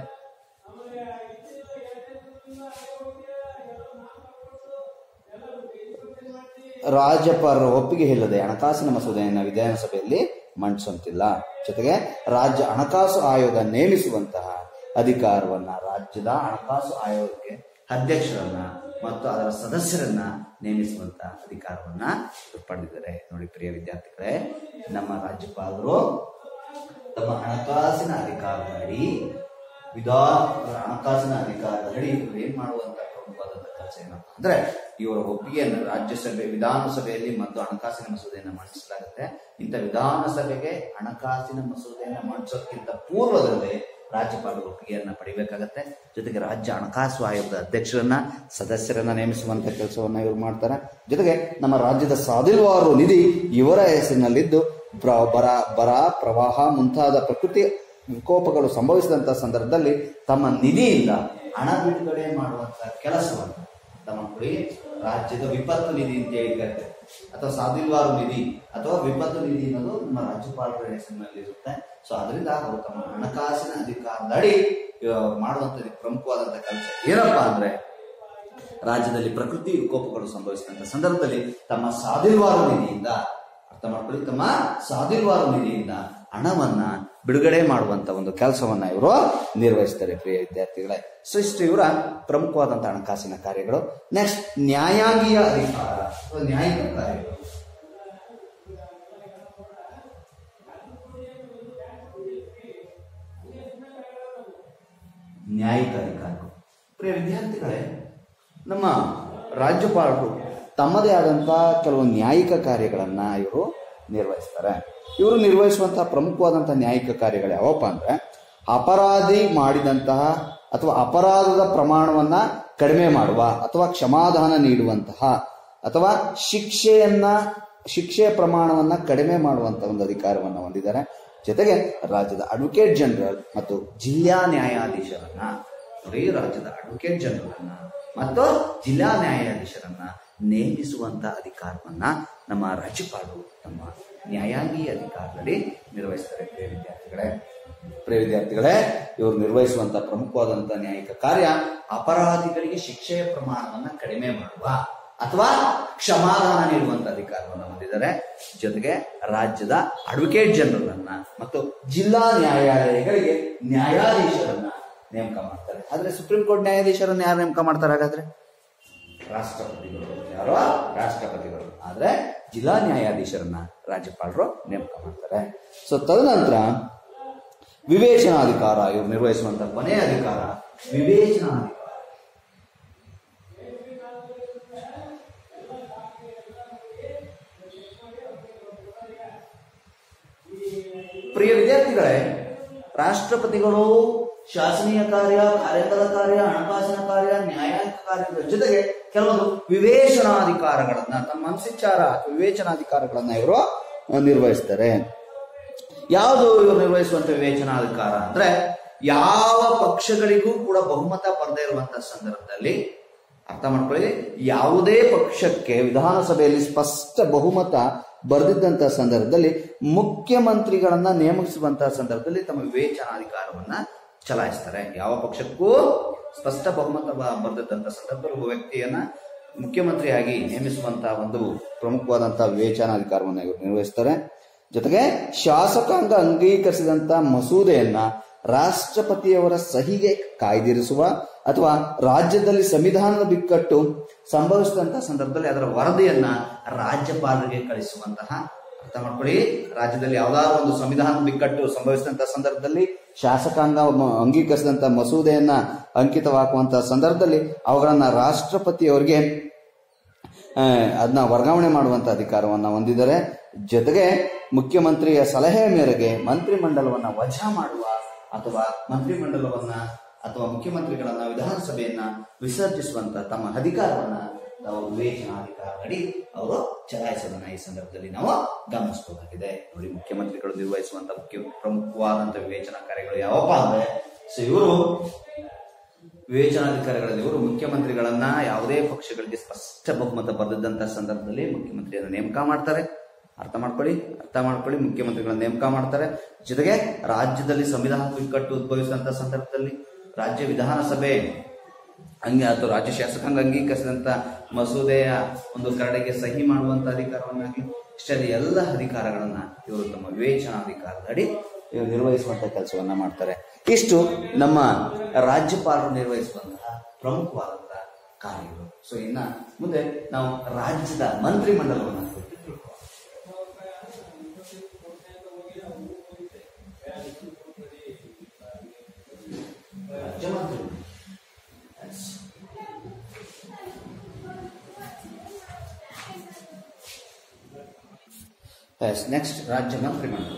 ರಾಜ್ಯಪಾಲರ ಒಪ್ಪಿಗೆ ಇಲ್ಲದೆ ಹಣಕಾಸಿನ ಮಸೂದೆಯನ್ನು ವಿಧಾನಸಭೆಯಲ್ಲಿ ಮಂಡಿಸುವಂತಿಲ್ಲ ಜೊತೆಗೆ ರಾಜ್ಯ ಹಣಕಾಸು ಆಯೋಗ ನೇಮಿಸುವಂತಹ ಅಧಿಕಾರವನ್ನ ರಾಜ್ಯದ ಹಣಕಾಸು ಆಯೋಗಕ್ಕೆ ಅಧ್ಯಕ್ಷರನ್ನ ಮತ್ತು ಅದರ ಸದಸ್ಯರನ್ನ ನೇಮಿಸುವಂತಹ ಅಧಿಕಾರವನ್ನ ಇವ್ರು ಪಡೆದಿದ್ದಾರೆ ನೋಡಿ ಪ್ರಿಯ ವಿದ್ಯಾರ್ಥಿಗಳೇ ನಮ್ಮ ರಾಜ್ಯಪಾಲರು ತಮ್ಮ ಹಣಕಾಸಿನ ಅಧಿಕಾರದಡಿ ವಿಧಾನ ಹಣಕಾಸಿನ ಅಧಿಕಾರದಡಿ ಇವರು ಏನ್ ಮಾಡುವಂತ ಪ್ರಮುಖವಾದಂತ ಕೆಲಸ ಏನಪ್ಪ ಅಂದ್ರೆ ಇವರ ಒಪ್ಪಿಗೆಯನ್ನು ರಾಜ್ಯಸಭೆ ವಿಧಾನಸಭೆಯಲ್ಲಿ ಮತ್ತು ಹಣಕಾಸಿನ ಮಸೂದೆಯನ್ನು ಮಂಡಿಸಲಾಗುತ್ತೆ ಇಂಥ ವಿಧಾನಸಭೆಗೆ ಹಣಕಾಸಿನ ಮಸೂದೆಯನ್ನು ಮಂಡಿಸೋಕ್ಕಿಂತ ಪೂರ್ವದಲ್ಲೇ ರಾಜ್ಯಪಾಲರ ಒಪ್ಪಿಗೆಯನ್ನ ಪಡಿಬೇಕಾಗತ್ತೆ ಜೊತೆಗೆ ರಾಜ್ಯ ಹಣಕಾಸು ಆಯೋಗದ ಅಧ್ಯಕ್ಷರನ್ನ ಸದಸ್ಯರನ್ನ ನೇಮಿಸುವಂತ ಕೆಲಸವನ್ನ ಇವರು ಮಾಡ್ತಾರೆ ಜೊತೆಗೆ ನಮ್ಮ ರಾಜ್ಯದ ಸಾದಿಲ್ವಾರು ನಿಧಿ ಇವರ ಹೆಸರಿನಲ್ಲಿದ್ದು ಪ್ರ- ಬರ ಬರ ಪ್ರವಾಹ ಮುಂತಾದ ಪ್ರಕೃತಿ ವಿಕೋಪಗಳು ಸಂಭವಿಸಿದಂತ ಸಂದರ್ಭದಲ್ಲಿ ತಮ್ಮ ನಿಧಿಯಿಂದ ಹಣ ಬಿಡುಗಡೆ ಮಾಡುವಂತ ಕೆಲಸವನ್ನು ತಮ್ಮ ಮಕ್ಕಳಿ ರಾಜ್ಯದ ವಿಪತ್ತು ನಿಧಿ ಅಂತ ಹೇಳಿ ಕರಿತಾರೆ ಅಥವಾ ಸಾದಿಲ್ವಾರು ನಿಧಿ ಅಥವಾ ವಿಪತ್ತು ನಿಧಿ ಅನ್ನೋದು ನಮ್ಮ ರಾಜ್ಯಪಾಲರ ಹೆಸರಿನಲ್ಲಿ ಇರುತ್ತೆ ಸೊ ಅದರಿಂದ ಅವರು ತಮ್ಮ ಹಣಕಾಸಿನ ಅಧಿಕಾರದಡಿ ಆ, ಮಾಡುವಂತ ಪ್ರಮುಖವಾದಂತ ಕೆಲಸ ಏನಪ್ಪಾ ಅಂದ್ರೆ ರಾಜ್ಯದಲ್ಲಿ ಪ್ರಕೃತಿ ವಿಕೋಪಗಳು ಸಂಭವಿಸಿದಂತ ಸಂದರ್ಭದಲ್ಲಿ ತಮ್ಮ ಸಾದಿಲ್ವಾರು ನಿಧಿಯಿಂದ ಅರ್ಥ ಮಾಡ್ಕೊಳ್ಳಿ ತಮ್ಮ ಸಾದಿಲ್ವಾರು ನಿಧಿಯಿಂದ ಹಣವನ್ನ ಬಿಡುಗಡೆ ಮಾಡುವಂತ ಒಂದು ಕೆಲಸವನ್ನ ಇವರು ನಿರ್ವಹಿಸ್ತಾರೆ ಪ್ರಿಯ ವಿದ್ಯಾರ್ಥಿಗಳೇ ಸೊ ಇಷ್ಟು ಇವರ ಪ್ರಮುಖವಾದಂತಹ ಹಣಕಾಸಿನ ಕಾರ್ಯಗಳು ನೆಕ್ಸ್ಟ್ ನ್ಯಾಯಾಂಗೀಯ ಅಧಿಕಾರ ಅಥವಾ ನ್ಯಾಯಿಕ ಕಾರ್ಯಗಳು ನ್ಯಾಯಿಕ ಅಧಿಕಾರಿಗಳು ಪ್ರಿಯ ವಿದ್ಯಾರ್ಥಿಗಳೇ ನಮ್ಮ ರಾಜ್ಯಪಾಲರು ತಮ್ಮದೇ ಆದಂತಹ ಕೆಲವು ನ್ಯಾಯಿಕ ಕಾರ್ಯಗಳನ್ನ ಇವರು ನಿರ್ವಹಿಸ್ತಾರೆ ಇವರು ನಿರ್ವಹಿಸುವಂತಹ ಪ್ರಮುಖವಾದಂತಹ ನ್ಯಾಯಿಕ ಕಾರ್ಯಗಳು ಯಾವಪ್ಪ ಅಂದ್ರೆ ಅಪರಾಧಿ ಮಾಡಿದಂತಹ ಅಥವಾ ಅಪರಾಧದ ಪ್ರಮಾಣವನ್ನ ಕಡಿಮೆ ಮಾಡುವ ಅಥವಾ ಕ್ಷಮಾದಾನ ನೀಡುವಂತಹ ಅಥವಾ ಶಿಕ್ಷೆಯನ್ನ ಶಿಕ್ಷೆಯ ಪ್ರಮಾಣವನ್ನ ಕಡಿಮೆ ಮಾಡುವಂತಹ ಒಂದು ಅಧಿಕಾರವನ್ನ ಹೊಂದಿದ್ದಾರೆ ಜೊತೆಗೆ ರಾಜ್ಯದ ಅಡ್ವೊಕೇಟ್ ಜನರಲ್ ಮತ್ತು ಜಿಲ್ಲಾ ನ್ಯಾಯಾಧೀಶರನ್ನ ನೋಡಿ ರಾಜ್ಯದ ಅಡ್ವೊಕೇಟ್ ಜನರಲ್ ಅನ್ನ ಮತ್ತು ಜಿಲ್ಲಾ ನ್ಯಾಯಾಧೀಶರನ್ನ ನೇಮಿಸುವಂತ ಅಧಿಕಾರವನ್ನ ನಮ್ಮ ರಾಜ್ಯಪಾಲರು ತಮ್ಮ ನ್ಯಾಯಾಂಗೀಯ ಅಧಿಕಾರದಲ್ಲಿ ನಿರ್ವಹಿಸ್ತಾರೆ ಪ್ರಿಯ ವಿದ್ಯಾರ್ಥಿಗಳೇ ಪ್ರಿಯ ವಿದ್ಯಾರ್ಥಿಗಳೇ ಇವರು ನಿರ್ವಹಿಸುವಂತ ಪ್ರಮುಖವಾದಂತಹ ನ್ಯಾಯಿಕ ಕಾರ್ಯ ಅಪರಾಧಿಗಳಿಗೆ ಶಿಕ್ಷೆಯ ಪ್ರಮಾಣವನ್ನ ಕಡಿಮೆ ಮಾಡುವ ಅಥವಾ ಕ್ಷಮಾದಾನ ನೀಡುವಂತ ಅಧಿಕಾರವನ್ನು ಹೊಂದಿದ್ದಾರೆ ಜೊತೆಗೆ ರಾಜ್ಯದ ಅಡ್ವೊಕೇಟ್ ಜನರಲ್ ಅನ್ನ ಮತ್ತು ಜಿಲ್ಲಾ ನ್ಯಾಯಾಲಯಗಳಿಗೆ ನ್ಯಾಯಾಧೀಶರನ್ನ ನೇಮಕ ಮಾಡ್ತಾರೆ ಆದ್ರೆ ಸುಪ್ರೀಂ ಕೋರ್ಟ್ ನ್ಯಾಯಾಧೀಶರನ್ನ ಯಾರು ನೇಮಕ ಮಾಡ್ತಾರೆ ಹಾಗಾದ್ರೆ ರಾಷ್ಟ್ರಪತಿಗಳು ಯಾರೋ ರಾಷ್ಟ್ರಪತಿಗಳು ಆದ್ರೆ ಜಿಲ್ಲಾ ನ್ಯಾಯಾಧೀಶರನ್ನ ರಾಜ್ಯಪಾಲರು ನೇಮಕ ಮಾಡ್ತಾರೆ ಸೊ ತದನಂತರ ವಿವೇಚನಾಧಿಕಾರ ಇವರು ನಿರ್ವಹಿಸುವಂತ ಕೊನೆಯ ಅಧಿಕಾರ ವಿವೇಚನಾಧಿಕಾರ ಪ್ರಿಯ ವಿದ್ಯಾರ್ಥಿಗಳೇ ರಾಷ್ಟ್ರಪತಿಗಳು ಶಾಸನೀಯ ಕಾರ್ಯ ಕಾರ್ಯಾಂಗದ ಕಾರ್ಯ ಹಣಕಾಸಿನ ಕಾರ್ಯ ನ್ಯಾಯಾಂಗ ಕಾರ್ಯದ ಜೊತೆಗೆ ಕೆಲವೊಂದು ವಿವೇಚನಾಧಿಕಾರಗಳನ್ನ ತಮ್ಮ ಮನಸ್ಸಿಚ್ಚಾರ ವಿವೇಚನಾಧಿಕಾರಗಳನ್ನ ಇವರು ಆ, ನಿರ್ವಹಿಸ್ತಾರೆ ಯಾವುದು ಇವರು ನಿರ್ವಹಿಸುವಂತ ವಿವೇಚನಾಧಿಕಾರ ಅಂದ್ರೆ ಯಾವ ಪಕ್ಷಗಳಿಗೂ ಕೂಡ ಬಹುಮತ ಬರದೇ ಇರುವಂತಹ ಸಂದರ್ಭದಲ್ಲಿ ಅರ್ಥ ಮಾಡ್ಕೊಳ್ಳಿ ಯಾವುದೇ ಪಕ್ಷಕ್ಕೆ ವಿಧಾನಸಭೆಯಲ್ಲಿ ಸ್ಪಷ್ಟ ಬಹುಮತ ಬರೆದಿದ್ದಂತಹ ಸಂದರ್ಭದಲ್ಲಿ ಮುಖ್ಯಮಂತ್ರಿಗಳನ್ನ ನೇಮಿಸುವಂತಹ ಸಂದರ್ಭದಲ್ಲಿ ತಮ್ಮ ವಿವೇಚನಾಧಿಕಾರವನ್ನ ಚಲಾಯಿಸ್ತಾರೆ ಯಾವ ಪಕ್ಷಕ್ಕೂ ಸ್ಪಷ್ಟ ಬಹುಮತ ಬ- ಬರೆದಿದ್ದಂತಹ ಸಂದರ್ಭದಲ್ಲಿ ಒಬ್ಬ ವ್ಯಕ್ತಿಯನ್ನ ಮುಖ್ಯಮಂತ್ರಿಯಾಗಿ ನೇಮಿಸುವಂತಹ ಒಂದು ಪ್ರಮುಖವಾದಂತಹ ವಿವೇಚನಾಧಿಕಾರವನ್ನು ಇವರು ನಿರ್ವಹಿಸ್ತಾರೆ ಜೊತೆಗೆ ಶಾಸಕಾಂಗ ಅಂಗೀಕರಿಸಿದಂತ ಮಸೂದೆಯನ್ನ ರಾಷ್ಟ್ರಪತಿಯವರ ಸಹಿಗೆ ಕಾಯ್ದಿರಿಸುವ ಅಥವಾ ರಾಜ್ಯದಲ್ಲಿ ಸಂವಿಧಾನದ ಬಿಕ್ಕಟ್ಟು ಸಂಭವಿಸಿದಂತಹ ಸಂದರ್ಭದಲ್ಲಿ ಅದರ ವರದಿಯನ್ನ ರಾಜ್ಯಪಾಲರಿಗೆ ಕಳಿಸುವಂತಹ ಅರ್ಥ ಮಾಡ್ಕೊಳ್ಳಿ ರಾಜ್ಯದಲ್ಲಿ ಯಾವ್ದಾದ್ರು ಒಂದು ಸಂವಿಧಾನ ಬಿಕ್ಕಟ್ಟು ಸಂಭವಿಸಿದಂತಹ ಸಂದರ್ಭದಲ್ಲಿ ಶಾಸಕಾಂಗ ಮ- ಅಂಗೀಕರಿಸಿದಂತ ಮಸೂದೆಯನ್ನ ಅಂಕಿತವಾಗುವಂತಹ ಸಂದರ್ಭದಲ್ಲಿ ಅವುಗಳನ್ನ ರಾಷ್ಟ್ರಪತಿಯವರಿಗೆ ಆ, ಅದನ್ನ ವರ್ಗಾವಣೆ ಮಾಡುವಂತ ಅಧಿಕಾರವನ್ನ ಹೊಂದಿದ್ದಾರೆ ಜೊತೆಗೆ ಮುಖ್ಯಮಂತ್ರಿಯ ಸಲಹೆ ಮೇರೆಗೆ ಮಂತ್ರಿಮಂಡಲವನ್ನ ವಜಾ ಮಾಡುವ ಅಥವಾ ಮಂತ್ರಿಮಂಡಲವನ್ನ ಅಥವಾ ಮುಖ್ಯಮಂತ್ರಿಗಳನ್ನ ವಿಧಾನಸಭೆಯನ್ನ ವಿಸರ್ಜಿಸುವಂತ ತಮ್ಮ ಅಧಿಕಾರವನ್ನ ನಾವು ವಿವೇಚನಾಧಿಕಾರದಡಿ ಅವರು ಚಲಾಯಿಸೋದನ್ನ ಈ ಸಂದರ್ಭದಲ್ಲಿ ನಾವು ಗಮನಿಸಬಹುದಾಗಿದೆ ನೋಡಿ ಮುಖ್ಯಮಂತ್ರಿಗಳು ನಿರ್ವಹಿಸುವಂತ ಮುಖ್ಯ ಪ್ರಮುಖವಾದಂತ ವಿವೇಚನಾ ಕಾರ್ಯಗಳು ಯಾವಪ್ಪ ಅಂದ್ರೆ ಸೊ ಇವರು ವಿವೇಚನಾಧಿಕಾರಿಗಳಲ್ಲಿ ಇವರು ಮುಖ್ಯಮಂತ್ರಿಗಳನ್ನ ಯಾವುದೇ ಪಕ್ಷಗಳಿಗೆ ಸ್ಪಷ್ಟ ಬಹುಮತ ಬರೆದಿದ್ದಂತಹ ಸಂದರ್ಭದಲ್ಲಿ ಮುಖ್ಯಮಂತ್ರಿಯನ್ನು ನೇಮಕ ಮಾಡ್ತಾರೆ ಅರ್ಥ ಮಾಡ್ಕೊಳ್ಳಿ ಅರ್ಥ ಮಾಡ್ಕೊಳ್ಳಿ ಮುಖ್ಯಮಂತ್ರಿಗಳ ನೇಮಕ ಮಾಡ್ತಾರೆ ಜೊತೆಗೆ ರಾಜ್ಯದಲ್ಲಿ ಸಂವಿಧಾನ ಬಿಕ್ಕಟ್ಟು ಉದ್ಭವಿಸಿದಂತ ಸಂದರ್ಭದಲ್ಲಿ ರಾಜ್ಯ ವಿಧಾನಸಭೆ ಹಂಗೆ ಅಥವಾ ರಾಜ್ಯ ಶಾಸಕಾಂಗ ಅಂಗೀಕರಿಸಿದಂತ ಮಸೂದೆಯ ಒಂದು ಕರಡಿಗೆ ಸಹಿ ಮಾಡುವಂತ ಅಧಿಕಾರವನ್ನಾಗಲಿ ಇಷ್ಟೆಲ್ಲ ಎಲ್ಲ ಅಧಿಕಾರಗಳನ್ನ ಇವರು ತಮ್ಮ ವಿವೇಚನಾಧಿಕಾರದ ಅಡಿ ಇವರು ನಿರ್ವಹಿಸುವಂತ ಕೆಲಸವನ್ನ ಮಾಡ್ತಾರೆ ಇಷ್ಟು ನಮ್ಮ ರಾಜ್ಯಪಾಲರು ನಿರ್ವಹಿಸುವಂತಹ ಪ್ರಮುಖವಾದಂತಹ ಕಾರ್ಯಗಳು ಸೊ ಇನ್ನ ಮುಂದೆ ನಾವು ರಾಜ್ಯದ ಮಂತ್ರಿಮಂಡಲವನ್ನು ಕುರಿತು ತಿಳ್ಕೊಳ್ಳೋಣ. ರಾಜ್ಯ ಮಂತ್ರಿಮಂಡಲ Yes. Yes, next ರಾಜ್ಯ ಮಂತ್ರಿಮಂಡಲ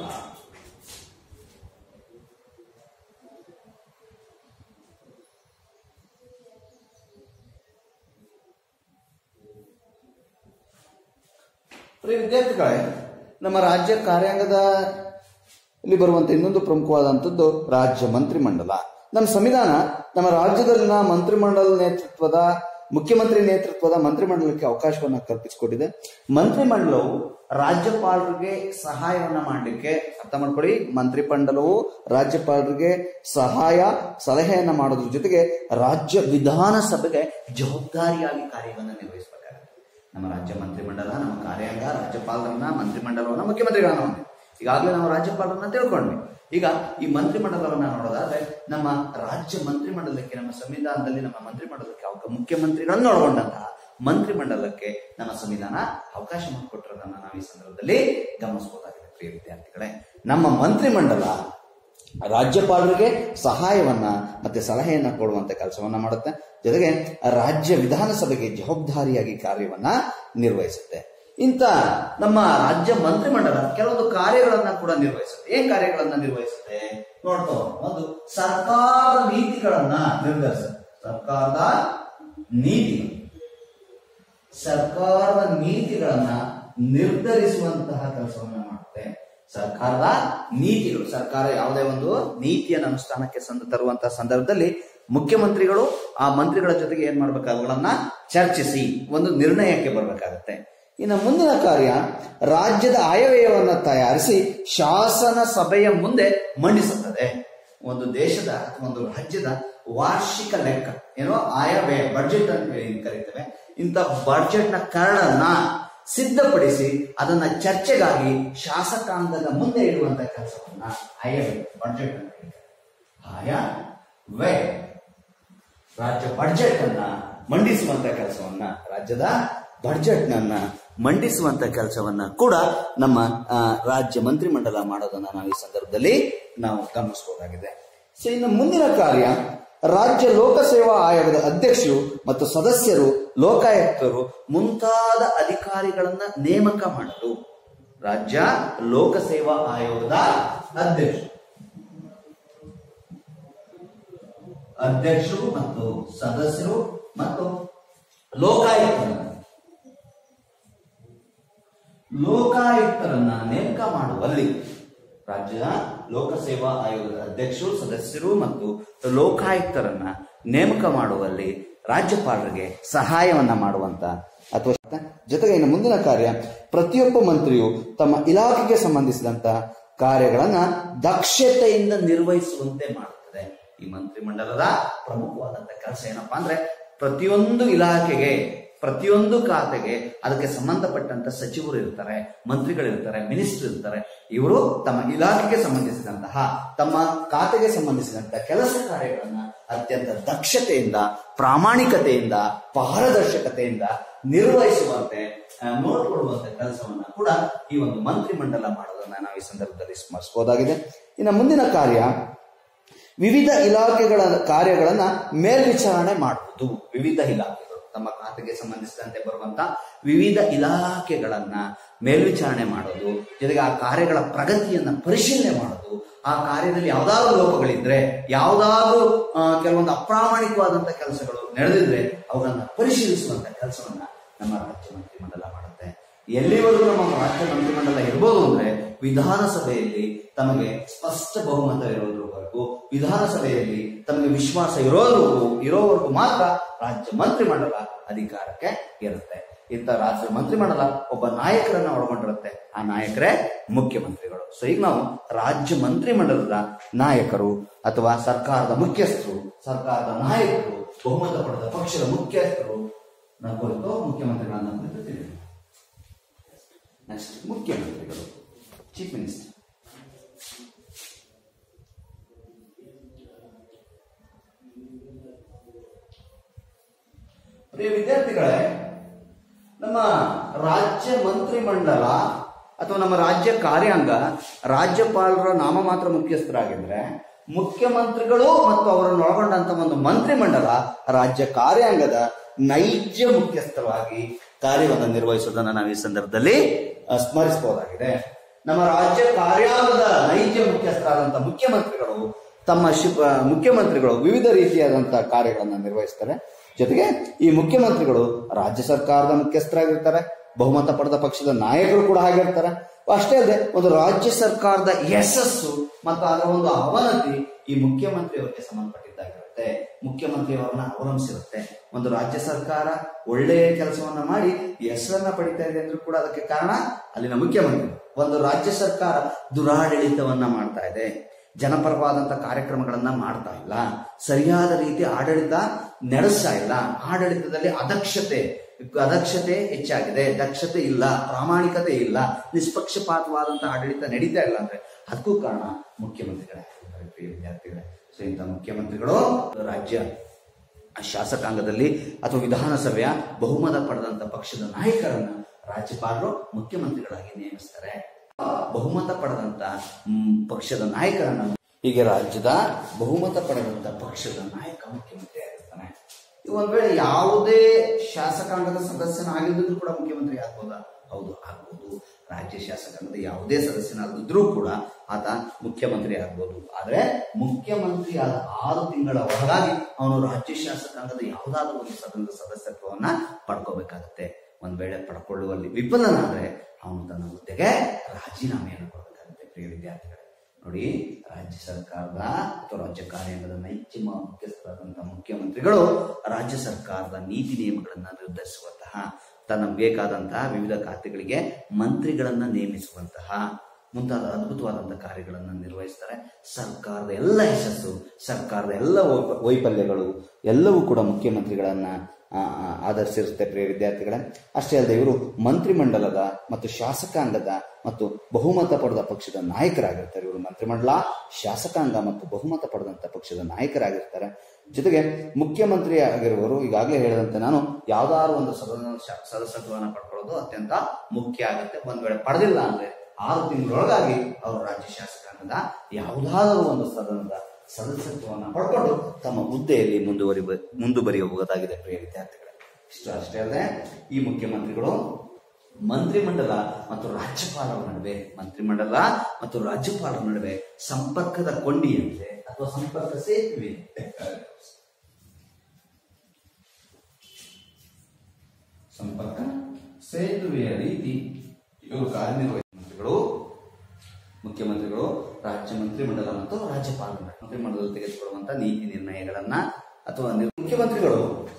ಪ್ರಿಯ ವಿದ್ಯಾರ್ಥಿಗಳೇ ನಮ್ಮ ರಾಜ್ಯ ಕಾರ್ಯಾಂಗದ ಇಲ್ಲಿ ಬರುವಂತ ಇನ್ನೊಂದು ಪ್ರಮುಖವಾದಂಥದ್ದು ರಾಜ್ಯ ಮಂತ್ರಿಮಂಡಲ ನಮ್ಮ ಸಂವಿಧಾನ ನಮ್ಮ ರಾಜ್ಯದಲ್ಲಿನ ಮಂತ್ರಿಮಂಡಲ ನೇತೃತ್ವದ ಮುಖ್ಯಮಂತ್ರಿ ನೇತೃತ್ವದ ಮಂತ್ರಿಮಂಡಲಕ್ಕೆ ಅವಕಾಶವನ್ನ ಕಲ್ಪಿಸಿಕೊಟ್ಟಿದೆ ಮಂತ್ರಿಮಂಡಲವು ರಾಜ್ಯಪಾಲರಿಗೆ ಸಹಾಯವನ್ನ ಮಾಡಲಿಕ್ಕೆ ಅರ್ಥ ಮಾಡ್ಕೊಳ್ಳಿ ಮಂತ್ರಿಮಂಡಲವು ರಾಜ್ಯಪಾಲರಿಗೆ ಸಹಾಯ ಸಲಹೆಯನ್ನ ಮಾಡೋದ್ರ ಜೊತೆಗೆ ರಾಜ್ಯ ವಿಧಾನಸಭೆಗೆ ಜವಾಬ್ದಾರಿಯಾಗಿ ಕಾರ್ಯವನ್ನ ನಿರ್ವಹಿಸಬೇಕಾಗುತ್ತೆ ನಮ್ಮ ರಾಜ್ಯ ಮಂತ್ರಿಮಂಡಲ ನಮ್ಮ ಕಾರ್ಯಾಂಗ ರಾಜ್ಯಪಾಲರನ್ನ ಮಂತ್ರಿಮಂಡಲವನ್ನ ಮುಖ್ಯಮಂತ್ರಿಗಳನ್ನ ಹೊಂದಿದೆ ಈಗಾಗಲೇ ನಾವು ರಾಜ್ಯಪಾಲರನ್ನ ತಿಳ್ಕೊಂಡ್ವಿ ಈಗ ಈ ಮಂತ್ರಿಮಂಡಲವನ್ನ ನೋಡೋದಾದ್ರೆ ನಮ್ಮ ರಾಜ್ಯ ಮಂತ್ರಿಮಂಡಲಕ್ಕೆ ನಮ್ಮ ಸಂವಿಧಾನದಲ್ಲಿ ನಮ್ಮ ಮಂತ್ರಿಮಂಡಲಕ್ಕೆ ಅವಕ ಮುಖ್ಯಮಂತ್ರಿಗಳನ್ನ ಒಳಗೊಂಡಂತಹ ಮಂತ್ರಿಮಂಡಲಕ್ಕೆ ನಮ್ಮ ಸಂವಿಧಾನ ಅವಕಾಶ ಮಾಡಿಕೊಟ್ಟಿರೋದನ್ನ ನಾವು ಈ ಸಂದರ್ಭದಲ್ಲಿ ಗಮನಿಸಬಹುದಾಗಿದೆ ಪ್ರಿಯ ವಿದ್ಯಾರ್ಥಿಗಳೇ ನಮ್ಮ ಮಂತ್ರಿಮಂಡಲ ರಾಜ್ಯಪಾಲರಿಗೆ ಸಹಾಯವನ್ನ ಮತ್ತೆ ಸಲಹೆಯನ್ನ ಕೊಡುವಂತ ಕೆಲಸವನ್ನ ಮಾಡುತ್ತೆ ಜೊತೆಗೆ ರಾಜ್ಯ ವಿಧಾನಸಭೆಗೆ ಜವಾಬ್ದಾರಿಯಾಗಿ ಕಾರ್ಯವನ್ನ ನಿರ್ವಹಿಸುತ್ತೆ ಇಂಥ ನಮ್ಮ ರಾಜ್ಯ ಮಂತ್ರಿಮಂಡಲ ಕೆಲವೊಂದು ಕಾರ್ಯಗಳನ್ನ ಕೂಡ ನಿರ್ವಹಿಸುತ್ತೆ ಏನ್ ಕಾರ್ಯಗಳನ್ನ ನಿರ್ವಹಿಸುತ್ತೆ ನೋಡ್ತೋ ಒಂದು ಸರ್ಕಾರದ ನೀತಿಗಳನ್ನ ನಿರ್ಧರಿಸುತ್ತೆ ಸರ್ಕಾರದ ನೀತಿ ಸರ್ಕಾರದ ನೀತಿಗಳನ್ನ ನಿರ್ಧರಿಸುವಂತಹ ಕೆಲಸವನ್ನ ಮಾಡುತ್ತೆ ಸರ್ಕಾರದ ನೀತಿಗಳು ಸರ್ಕಾರ ಯಾವುದೇ ಒಂದು ನೀತಿಯನ್ನು ಅನುಷ್ಠಾನಕ್ಕೆ ಸಂದ ತರುವಂತಹ ಸಂದರ್ಭದಲ್ಲಿ ಮುಖ್ಯಮಂತ್ರಿಗಳು ಆ ಮಂತ್ರಿಗಳ ಜೊತೆಗೆ ಏನ್ ಮಾಡ್ಬೇಕು ಅವುಗಳನ್ನ ಚರ್ಚಿಸಿ ಒಂದು ನಿರ್ಣಯಕ್ಕೆ ಬರಬೇಕಾಗುತ್ತೆ ಇನ್ನು ಮುಂದಿನ ಕಾರ್ಯ ರಾಜ್ಯದ ಆಯವ್ಯಯವನ್ನ ತಯಾರಿಸಿ ಶಾಸನ ಸಭೆಯ ಮುಂದೆ ಮಂಡಿಸುತ್ತದೆ ಒಂದು ದೇಶದ ಅಥವಾ ಒಂದು ರಾಜ್ಯದ ವಾರ್ಷಿಕ ಲೆಕ್ಕ ಏನೋ ಆಯವ್ಯಯ ಬಡ್ಜೆಟ್ ಅಂತ ಹೇಳಿ ಕರೀತೇವೆ ಇಂಥ ಬಡ್ಜೆಟ್ ನ ಕರಡನ್ನ ಸಿದ್ಧಪಡಿಸಿ ಅದನ್ನ ಚರ್ಚೆಗಾಗಿ ಶಾಸಕಾಂಗದ ಮುಂದೆ ಇಡುವಂತ ಕೆಲಸವನ್ನ ಆಯವ್ಯಯ ಬಡ್ಜೆಟ್ ಅಂತ ಹೇಳ್ತಾರೆ ಆಯ ವ್ಯಯ ರಾಜ್ಯ ಬಡ್ಜೆಟ್ ಅನ್ನ ಮಂಡಿಸುವಂತ ಕೆಲಸವನ್ನ ರಾಜ್ಯದ ಬಡ್ಜೆಟ್ ನನ್ನ ಮಂಡಿಸುವಂತ ಕೆಲಸವನ್ನ ಕೂಡ ನಮ್ಮ ಆ, ರಾಜ್ಯ ಮಂತ್ರಿಮಂಡಲ ಮಾಡೋದನ್ನ ನಾವು ಈ ಸಂದರ್ಭದಲ್ಲಿ ನಾವು ಗಮನಿಸಬಹುದಾಗಿದೆ ಸೊ ಇನ್ನು ಮುಂದಿನ ಕಾರ್ಯ ರಾಜ್ಯ ಲೋಕಸೇವಾ ಆಯೋಗದ ಅಧ್ಯಕ್ಷರು ಮತ್ತು ಸದಸ್ಯರು ಲೋಕಾಯುಕ್ತರು ಮುಂತಾದ ಅಧಿಕಾರಿಗಳನ್ನ ನೇಮಕ ಮಾಡಲು ರಾಜ್ಯ ಲೋಕಸೇವಾ ಆಯೋಗದ ಅಧ್ಯಕ್ಷರು ಅಧ್ಯಕ್ಷರು ಮತ್ತು ಸದಸ್ಯರು ಮತ್ತು ಲೋಕಾಯುಕ್ತರನ್ನ ಲೋಕಾಯುಕ್ತರನ್ನ ನೇಮಕ ಮಾಡುವಲ್ಲಿ ರಾಜ್ಯ ಲೋಕಸೇವಾ ಆಯೋಗದ ಅಧ್ಯಕ್ಷರು ಸದಸ್ಯರು ಮತ್ತು ಲೋಕಾಯುಕ್ತರನ್ನ ನೇಮಕ ಮಾಡುವಲ್ಲಿ ರಾಜ್ಯಪಾಲರಿಗೆ ಸಹಾಯವನ್ನ ಮಾಡುವಂತ ಅಥವಾ ಜೊತೆಗೆ ಇನ್ನು ಮುಂದಿನ ಕಾರ್ಯ ಪ್ರತಿಯೊಬ್ಬ ಮಂತ್ರಿಯು ತಮ್ಮ ಇಲಾಖೆಗೆ ಸಂಬಂಧಿಸಿದಂತ ಕಾರ್ಯಗಳನ್ನ ದಕ್ಷತೆಯಿಂದ ನಿರ್ವಹಿಸುವಂತೆ ಮಾಡುತ್ತದೆ ಈ ಮಂತ್ರಿಮಂಡಲದ ಪ್ರಮುಖವಾದಂತ ಕೆಲಸ ಏನಪ್ಪಾ ಅಂದ್ರೆ ಪ್ರತಿಯೊಂದು ಇಲಾಖೆಗೆ ಪ್ರತಿಯೊಂದು ಖಾತೆಗೆ ಅದಕ್ಕೆ ಸಂಬಂಧಪಟ್ಟಂತ ಸಚಿವರು ಇರ್ತಾರೆ ಮಂತ್ರಿಗಳಿರ್ತಾರೆ ಮಿನಿಸ್ಟರ್ ಇರ್ತಾರೆ ಇವರು ತಮ್ಮ ಇಲಾಖೆಗೆ ಸಂಬಂಧಿಸಿದಂತಹ ತಮ್ಮ ಖಾತೆಗೆ ಸಂಬಂಧಿಸಿದಂತಹ ಕೆಲಸ ಕಾರ್ಯಗಳನ್ನ ಅತ್ಯಂತ ದಕ್ಷತೆಯಿಂದ ಪ್ರಾಮಾಣಿಕತೆಯಿಂದ ಪಾರದರ್ಶಕತೆಯಿಂದ ನಿರ್ವಹಿಸುವಂತೆ ಆ, ನೋಡ್ಕೊಳ್ಳುವಂತ ಕೆಲಸವನ್ನ ಕೂಡ ಈ ಒಂದು ಮಂತ್ರಿಮಂಡಲ ಮಾಡೋದನ್ನ ನಾವು ಈ ಸಂದರ್ಭದಲ್ಲಿ ಸ್ಮರಿಸಬಹುದಾಗಿದೆ ಇನ್ನು ಮುಂದಿನ ಕಾರ್ಯ ವಿವಿಧ ಇಲಾಖೆಗಳ ಕಾರ್ಯಗಳನ್ನ ಮೇಲ್ವಿಚಾರಣೆ ಮಾಡುವುದು ವಿವಿಧ ಇಲಾಖೆಗಳು ತಮ್ಮ ಖಾತೆಗೆ ಸಂಬಂಧಿಸಿದಂತೆ ಬರುವಂತ ವಿವಿಧ ಇಲಾಖೆಗಳನ್ನ ಮೇಲ್ವಿಚಾರಣೆ ಮಾಡೋದು ಜೊತೆಗೆ ಆ ಕಾರ್ಯಗಳ ಪ್ರಗತಿಯನ್ನ ಪರಿಶೀಲನೆ ಮಾಡೋದು ಆ ಕಾರ್ಯದಲ್ಲಿ ಯಾವ್ದಾದ್ರು ಲೋಪಗಳಿದ್ರೆ ಯಾವ್ದಾದ್ರು ಆ, ಕೆಲವೊಂದು ಅಪ್ರಾಮಾಣಿಕವಾದಂತ ಕೆಲಸಗಳು ನಡೆದಿದ್ರೆ ಅವುಗಳನ್ನ ಪರಿಶೀಲಿಸುವಂತ ಕೆಲಸವನ್ನ ನಮ್ಮ ರಾಜ್ಯ ಮಂತ್ರಿಮಂಡಲ ಮಾಡುತ್ತೆ ಎಲ್ಲಿವರೆಗೂ ನಮ್ಮ ರಾಜ್ಯ ಮಂತ್ರಿಮಂಡಲ ಇರ್ಬೋದು ಅಂದ್ರೆ ವಿಧಾನಸಭೆಯಲ್ಲಿ ತಮಗೆ ಸ್ಪಷ್ಟ ಬಹುಮತ ಇರೋದ್ರವರೆಗೂ ವಿಧಾನಸಭೆಯಲ್ಲಿ ತಮಗೆ ವಿಶ್ವಾಸ ಇರೋವರೆಗೂ ಇರೋವರೆಗೂ ಮಾತ್ರ ರಾಜ್ಯ ಮಂತ್ರಿಮಂಡಲ ಅಧಿಕಾರಕ್ಕೆ ಇರುತ್ತೆ ಇಂಥ ರಾಜ್ಯ ಮಂತ್ರಿಮಂಡಲ ಒಬ್ಬ ನಾಯಕರನ್ನ ಒಳಗೊಂಡಿರುತ್ತೆ ಆ ನಾಯಕರೇ ಮುಖ್ಯಮಂತ್ರಿಗಳು ಸೊ ಈಗ ನಾವು ರಾಜ್ಯ ಮಂತ್ರಿಮಂಡಲದ ನಾಯಕರು ಅಥವಾ ಸರ್ಕಾರದ ಮುಖ್ಯಸ್ಥರು ಸರ್ಕಾರದ ನಾಯಕರು ಬಹುಮತ ಪಡೆದ ಪಕ್ಷದ ಮುಖ್ಯಸ್ಥರು ನಾವು ಕುರಿತು ಮುಖ್ಯಮಂತ್ರಿಗಳನ್ನ ಕುರಿತು ತಿಳಿಯೋಣ ನೆಕ್ಸ್ಟ್ ಮುಖ್ಯಮಂತ್ರಿಗಳು ಚೀಫ್ ಮಿನಿಸ್ಟರ್ ಪ್ರಿಯ ವಿದ್ಯಾರ್ಥಿಗಳೇ ನಮ್ಮ ರಾಜ್ಯ ಮಂತ್ರಿಮಂಡಲ ಅಥವಾ ನಮ್ಮ ರಾಜ್ಯ ಕಾರ್ಯಾಂಗ ರಾಜ್ಯಪಾಲರ ನಾಮಮಾತ್ರ ಮುಖ್ಯಸ್ಥರಾಗಿದ್ರೆ ಮುಖ್ಯಮಂತ್ರಿಗಳು ಮತ್ತು ಅವರನ್ನು ಒಳಗೊಂಡಂತ ಒಂದು ಮಂತ್ರಿಮಂಡಲ ರಾಜ್ಯ ಕಾರ್ಯಾಂಗದ ನೈಜ ಮುಖ್ಯಸ್ಥರಾಗಿ ಕಾರ್ಯವನ್ನು ನಿರ್ವಹಿಸುವುದನ್ನು ನಾವು ಈ ಸಂದರ್ಭದಲ್ಲಿ ಅಹ್, ಸ್ಮರಿಸಬಹುದಾಗಿದೆ ನಮ್ಮ ರಾಜ್ಯ ಕಾರ್ಯಾಂಗದ ನೈಜ ಮುಖ್ಯಸ್ಥರಾದಂತಹ ಮುಖ್ಯಮಂತ್ರಿಗಳು ತಮ್ಮ ಶಿ- ಅಹ್, ಮುಖ್ಯಮಂತ್ರಿಗಳು ವಿವಿಧ ರೀತಿಯಾದಂತಹ ಕಾರ್ಯಗಳನ್ನು ನಿರ್ವಹಿಸ್ತಾರೆ ಜೊತೆಗೆ ಈ ಮುಖ್ಯಮಂತ್ರಿಗಳು ರಾಜ್ಯ ಸರ್ಕಾರದ ಮುಖ್ಯಸ್ಥರಾಗಿರ್ತಾರೆ ಬಹುಮತ ಪಡೆದ ಪಕ್ಷದ ನಾಯಕರು ಕೂಡ ಆಗಿರ್ತಾರೆ ಅಷ್ಟೇ ಅಲ್ಲದೆ ಒಂದು ರಾಜ್ಯ ಸರ್ಕಾರದ ಯಶಸ್ಸು ಮತ್ತು ಅದರ ಒಂದು ಅವನತಿ ಈ ಮುಖ್ಯಮಂತ್ರಿಯವರಿಗೆ ಸಂಬಂಧಪಟ್ಟಿದ್ದಾಗಿರುತ್ತೆ ಮುಖ್ಯಮಂತ್ರಿಯವರನ್ನ ಅವಲಂಬಿಸಿರುತ್ತೆ ಒಂದು ರಾಜ್ಯ ಸರ್ಕಾರ ಒಳ್ಳೆಯ ಕೆಲಸವನ್ನ ಮಾಡಿ ಹೆಸರನ್ನ ಪಡಿತಾ ಇದೆ ಅಂದ್ರೂ ಕೂಡ ಅದಕ್ಕೆ ಕಾರಣ ಅಲ್ಲಿನ ಮುಖ್ಯಮಂತ್ರಿ ಒಂದು ರಾಜ್ಯ ಸರ್ಕಾರ ದುರಾಡಳಿತವನ್ನ ಮಾಡ್ತಾ ಇದೆ ಜನಪರವಾದಂತ ಕಾರ್ಯಕ್ರಮಗಳನ್ನ ಮಾಡ್ತಾ ಇಲ್ಲ ಸರಿಯಾದ ರೀತಿ ಆಡಳಿತ ನಡೆಸ್ತಾ ಇಲ್ಲ ಆಡಳಿತದಲ್ಲಿ ಅದಕ್ಷತೆ ಅದಕ್ಷತೆ ಹೆಚ್ಚಾಗಿದೆ ದಕ್ಷತೆ ಇಲ್ಲ ಪ್ರಾಮಾಣಿಕತೆ ಇಲ್ಲ ನಿಷ್ಪಕ್ಷಪಾತವಾದಂತಹ ಆಡಳಿತ ನಡೀತಾ ಇಲ್ಲ ಅಂದ್ರೆ ಅದಕ್ಕೂ ಕಾರಣ ಮುಖ್ಯಮಂತ್ರಿಗಳೇ ಆಗಿರ್ತಾರೆ, ಪ್ರಿಯ ವಿದ್ಯಾರ್ಥಿಗಳೇ ಸೊ ಇಂಥ ಮುಖ್ಯಮಂತ್ರಿಗಳು ರಾಜ್ಯ ಶಾಸಕಾಂಗದಲ್ಲಿ ಅಥವಾ ವಿಧಾನಸಭೆಯ ಬಹುಮತ ಪಡೆದಂತ ಪಕ್ಷದ ನಾಯಕರನ್ನ ರಾಜ್ಯಪಾಲರು ಮುಖ್ಯಮಂತ್ರಿಗಳಾಗಿ ನೇಮಿಸ್ತಾರೆ ಬಹುಮತ ಪಡೆದಂತ ಮ್, ಪಕ್ಷದ ನಾಯಕರನ್ನ ಹೀಗೆ ರಾಜ್ಯದ ಬಹುಮತ ಪಡೆದಂತ ಪಕ್ಷದ ನಾಯಕ ಮುಖ್ಯಮಂತ್ರಿ ಆಗಿರ್ತಾನೆ ಈಗ ಒಂದ್ ವೇಳೆ ಯಾವುದೇ ಶಾಸಕಾಂಗದ ಸದಸ್ಯನಾಗಿದ್ದರೂ ಕೂಡ ಮುಖ್ಯಮಂತ್ರಿ ಆಗ್ಬೋದಾ ಹೌದು ಆಗ್ಬೋದು ರಾಜ್ಯ ಶಾಸಕಾಂಗದ ಯಾವುದೇ ಸದಸ್ಯನಾಗಿದ್ರೂ ಕೂಡ ಆತ ಮುಖ್ಯಮಂತ್ರಿ ಆಗ್ಬೋದು ಆದ್ರೆ ಮುಖ್ಯಮಂತ್ರಿ ಆದ ಆರು ತಿಂಗಳ ಒಳಗಾಗಿ ಅವನು ರಾಜ್ಯ ಶಾಸಕಾಂಗದ ಯಾವುದಾದ್ರೂ ಒಂದು ಸದನದ ಸದಸ್ಯತ್ವವನ್ನ ಪಡ್ಕೋಬೇಕಾಗತ್ತೆ ಒಂದ್ ವೇಳೆ ಪಡ್ಕೊಳ್ಳುವಲ್ಲಿ ವಿಫಲನಾದ್ರೆ ಅವನು ತನ್ನ ಹುದ್ದೆಗೆ ರಾಜೀನಾಮೆಯನ್ನು ಕೊಡಬೇಕಾಗುತ್ತೆ ಪ್ರಿಯ ವಿದ್ಯಾರ್ಥಿಗಳೇ ನೋಡಿ ರಾಜ್ಯ ಸರ್ಕಾರದ ಅಥವಾ ರಾಜ್ಯ ಕಾರ್ಯಾಂಗದ ನೈಜ ಮುಖ್ಯಸ್ಥರಾದಂತಹ ಮುಖ್ಯಮಂತ್ರಿಗಳು ರಾಜ್ಯ ಸರ್ಕಾರದ ನೀತಿ ನಿಯಮಗಳನ್ನ ನಿರ್ಧರಿಸುವಂತಹ ತನ್ನ ಬೇಕಾದಂತಹ ವಿವಿಧ ಖಾತೆಗಳಿಗೆ ಮಂತ್ರಿಗಳನ್ನ ನೇಮಿಸುವಂತಹ ಮುಂತಾದ ಅದ್ಭುತವಾದಂತಹ ಕಾರ್ಯಗಳನ್ನು ನಿರ್ವಹಿಸ್ತಾರೆ ಸರ್ಕಾರದ ಎಲ್ಲ ಯಶಸ್ಸು ಸರ್ಕಾರದ ಎಲ್ಲ ವೈಪ- ವೈಫಲ್ಯಗಳು ಎಲ್ಲವೂ ಕೂಡ ಮುಖ್ಯಮಂತ್ರಿಗಳನ್ನ ಆ, ಆ, ಆಧರಿಸಿರುತ್ತೆ ಪ್ರಿಯ ವಿದ್ಯಾರ್ಥಿಗಳೇ ಅಷ್ಟೇ ಅಲ್ಲದೆ ಇವರು ಮಂತ್ರಿಮಂಡಲದ ಮತ್ತು ಶಾಸಕಾಂಗದ ಮತ್ತು ಬಹುಮತ ಪಡೆದ ಪಕ್ಷದ ನಾಯಕರಾಗಿರ್ತಾರೆ ಇವರು ಮಂತ್ರಿಮಂಡಲ ಶಾಸಕಾಂಗ ಮತ್ತು ಬಹುಮತ ಪಡೆದಂತ ಪಕ್ಷದ ನಾಯಕರಾಗಿರ್ತಾರೆ ಜೊತೆಗೆ ಮುಖ್ಯಮಂತ್ರಿ ಆಗಿರುವವರು ಈಗಾಗಲೇ ಹೇಳಿದಂತೆ ನಾನು ಯಾವ್ದಾದ್ರು ಒಂದು ಸದನ ಶ- ಸದಸ್ಯತ್ವವನ್ನು ಪಡ್ಕೊಳ್ಳೋದು ಅತ್ಯಂತ ಮುಖ್ಯ ಆಗುತ್ತೆ ಒಂದ್ ವೇಳೆ ಪಡೆದಿಲ್ಲ ಅಂದ್ರೆ ಆರು ತಿಂಗಳೊಳಗಾಗಿ ಅವರು ರಾಜ್ಯ ಶಾಸಕಾಂಗದ ಯಾವುದಾದರೂ ಒಂದು ಸದನದ ಸದಸ್ಯತ್ವವನ್ನು ಪಡ್ಕೊಂಡು ತಮ್ಮ ಹುದ್ದೆಯಲ್ಲಿ ಮುಂದುವರಿ ಮುಂದುವರಿಯಬಹುದಾಗಿದೆ ಪ್ರಿಯ ವಿದ್ಯಾರ್ಥಿಗಳೇ ಇಷ್ಟು ಅಷ್ಟೇ ಅಲ್ಲದೆ ಈ ಮುಖ್ಯಮಂತ್ರಿಗಳು ಮಂತ್ರಿಮಂಡಲ ಮತ್ತು ರಾಜ್ಯಪಾಲರ ನಡುವೆ ಮಂತ್ರಿಮಂಡಲ ಮತ್ತು ರಾಜ್ಯಪಾಲರ ನಡುವೆ ಸಂಪರ್ಕದ ಕೊಂಡಿಯಂತೆ ಅಥವಾ ಸಂಪರ್ಕ ಸೇತುವೆ ಸಂಪರ್ಕ ಸೇತುವೆಯ ರೀತಿ ಇವರು ಕಾರ್ಯನಿರ್ವಹಿಸ ಮಂತ್ರಿಗಳು ಮುಖ್ಯಮಂತ್ರಿಗಳು ರಾಜ್ಯ ಮಂತ್ರಿಮಂಡಲ ಮತ್ತು ರಾಜ್ಯಪಾಲರ ಮಂತ್ರಿಮಂಡಲದಲ್ಲಿ ತೆಗೆದುಕೊಳ್ಳುವಂತ ನೀತಿ ನಿರ್ಣಯಗಳನ್ನ ಅಥವಾ ನಿರ್- ಮುಖ್ಯಮಂತ್ರಿಗಳು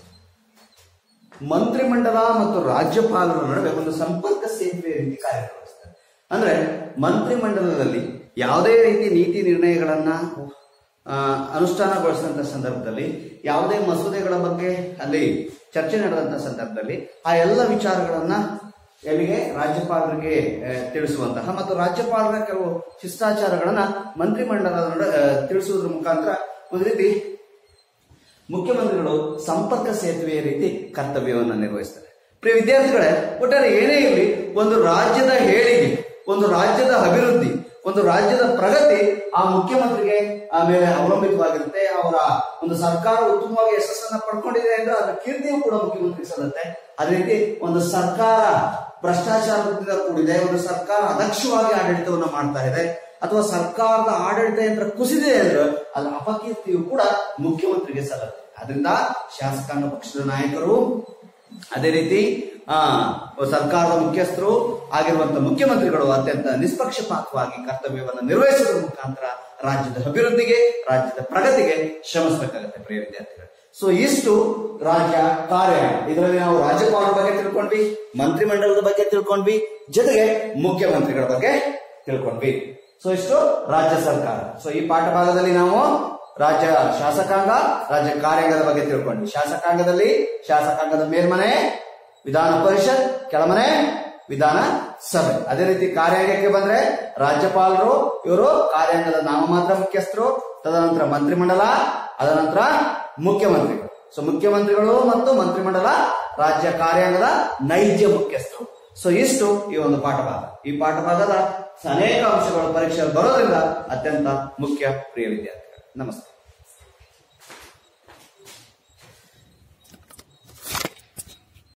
ಮಂತ್ರಿಮಂಡಲ ಮತ್ತು ರಾಜ್ಯಪಾಲರ ನಡುವೆ ಒಂದು ಸಂಪರ್ಕ ಸೇತುವೆ ರೀತಿ ಕಾರ್ಯನಿರ್ವಹಿಸ್ತಾರೆ ಅಂದ್ರೆ ಮಂತ್ರಿಮಂಡಲದಲ್ಲಿ ಯಾವುದೇ ರೀತಿ ನೀತಿ ನಿರ್ಣಯಗಳನ್ನ ಆ, ಅನುಷ್ಠಾನಗೊಳಿಸಿದಂತ ಸಂದರ್ಭದಲ್ಲಿ ಯಾವುದೇ ಮಸೂದೆಗಳ ಬಗ್ಗೆ ಅಲ್ಲಿ ಚರ್ಚೆ ನಡೆದಂತ ಸಂದರ್ಭದಲ್ಲಿ ಆ ಎಲ್ಲ ವಿಚಾರಗಳನ್ನ ಎಲ್ಲಿಗೆ ರಾಜ್ಯಪಾಲರಿಗೆ ಆ, ತಿಳಿಸುವಂತಹ ಮತ್ತು ರಾಜ್ಯಪಾಲರ ಕೆಲವು ಶಿಷ್ಟಾಚಾರಗಳನ್ನ ಮಂತ್ರಿಮಂಡಲದ ನಡುವೆ ಆ, ತಿಳಿಸುವುದರ ಮುಖಾಂತರ ಒಂದು ರೀತಿ ಮುಖ್ಯಮಂತ್ರಿಗಳು ಸಂಪರ್ಕ ಸೇತುವೆಯ ರೀತಿ ಕರ್ತವ್ಯವನ್ನು ನಿರ್ವಹಿಸ್ತಾರೆ ಪ್ರಿಯ ವಿದ್ಯಾರ್ಥಿಗಳೇ ಒಟ್ಟಾರೆ ಏನೇ ಇರಲಿ ಒಂದು ರಾಜ್ಯದ ಏಳಿಗೆ ಒಂದು ರಾಜ್ಯದ ಅಭಿವೃದ್ಧಿ ಒಂದು ರಾಜ್ಯದ ಪ್ರಗತಿ ಆ ಮುಖ್ಯಮಂತ್ರಿಗೆ ಆಮೇಲೆ ಅವಲಂಬಿತವಾಗಿರುತ್ತೆ ಅವರ ಒಂದು ಸರ್ಕಾರ ಉತ್ತಮವಾಗಿ ಯಶಸ್ಸನ್ನ ಪಡ್ಕೊಂಡಿದೆ ಅಂದ್ರೆ ಅದರ ಕೀರ್ತಿಯು ಕೂಡ ಮುಖ್ಯಮಂತ್ರಿಗೆ ಸಲ್ಲುತ್ತೆ ಅದೇ ರೀತಿ ಒಂದು ಸರ್ಕಾರ ಭ್ರಷ್ಟಾಚಾರದಿಂದ ಕೂಡಿದೆ ಒಂದು ಸರ್ಕಾರ ಅದಕ್ಷವಾಗಿ ಆಡಳಿತವನ್ನು ಮಾಡ್ತಾ ಇದೆ ಅಥವಾ ಸರ್ಕಾರದ ಆಡಳಿತ ಯಂತ್ರ ಕುಸಿದೆ ಅಂದ್ರೆ ಅದರ ಅಪಕೀರ್ತಿಯು ಕೂಡ ಮುಖ್ಯಮಂತ್ರಿಗೆ ಸಲ್ಲುತ್ತೆ ಅದರಿಂದ ಶಾಸಕಾಂಗ ಪಕ್ಷದ ನಾಯಕರು ಅದೇ ರೀತಿ ಆ ಸರ್ಕಾರದ ಮುಖ್ಯಸ್ಥರು ಆಗಿರುವಂತಹ ಮುಖ್ಯಮಂತ್ರಿಗಳು ಅತ್ಯಂತ ನಿಷ್ಪಕ್ಷಪಾತವಾಗಿ ಕರ್ತವ್ಯವನ್ನು ನಿರ್ವಹಿಸುವುದರ ಮುಖಾಂತರ ರಾಜ್ಯದ ಅಭಿವೃದ್ಧಿಗೆ ರಾಜ್ಯದ ಪ್ರಗತಿಗೆ ಶ್ರಮಿಸಬೇಕಾಗುತ್ತೆ ಪ್ರಿಯ ವಿದ್ಯಾರ್ಥಿಗಳು ಸೊ ಇಷ್ಟು ರಾಜ್ಯ ಕಾರ್ಯ ಇದರಲ್ಲಿ ನಾವು ರಾಜ್ಯಪಾಲರ ಬಗ್ಗೆ ತಿಳ್ಕೊಂಡ್ವಿ ಮಂತ್ರಿಮಂಡಲದ ಬಗ್ಗೆ ತಿಳ್ಕೊಂಡ್ವಿ ಜೊತೆಗೆ ಮುಖ್ಯಮಂತ್ರಿಗಳ ಬಗ್ಗೆ ತಿಳ್ಕೊಂಡ್ವಿ ಸೊ ಇಷ್ಟು ರಾಜ್ಯ ಸರ್ಕಾರ ಸೊ ಈ ಪಾಠ ಭಾಗದಲ್ಲಿ ನಾವು ರಾಜ್ಯ ಶಾಸಕಾಂಗ ರಾಜ್ಯ ಕಾರ್ಯಾಂಗದ ಬಗ್ಗೆ ತಿಳ್ಕೊಂಡ್ವಿ ಶಾಸಕಾಂಗದಲ್ಲಿ ಶಾಸಕಾಂಗದ ಮೇಲ್ಮನೆ ವಿಧಾನ ಪರಿಷತ್ ಕೆಳಮನೆ ವಿಧಾನ ಸಭೆ ಅದೇ ರೀತಿ ಕಾರ್ಯಾಂಗಕ್ಕೆ ಬಂದ್ರೆ ರಾಜ್ಯಪಾಲರು ಇವರು ಕಾರ್ಯಾಂಗದ ನಾಮಮಾತ್ರ ಮುಖ್ಯಸ್ಥರು ತದನಂತರ ಮಂತ್ರಿಮಂಡಲ ಅದನಂತರ ಮುಖ್ಯಮಂತ್ರಿಗಳು ಸೊ ಮುಖ್ಯಮಂತ್ರಿಗಳು ಮತ್ತು ಮಂತ್ರಿಮಂಡಲ ರಾಜ್ಯ ಕಾರ್ಯಾಂಗದ ನೈಜ ಮುಖ್ಯಸ್ಥರು ಸೊ ಇಷ್ಟು ಈ ಒಂದು ಪಾಠ ಭಾಗ ಈ ಪಾಠ ಭಾಗದ ಅನೇಕ ಅಂಶಗಳು ಪರೀಕ್ಷೆಯಲ್ಲಿ ಬರೋದ್ರಿಂದ ಅತ್ಯಂತ ಮುಖ್ಯ ಪ್ರಿಯ ವಿದ್ಯಾರ್ಥಿಗಳು ನಮಸ್ತೆ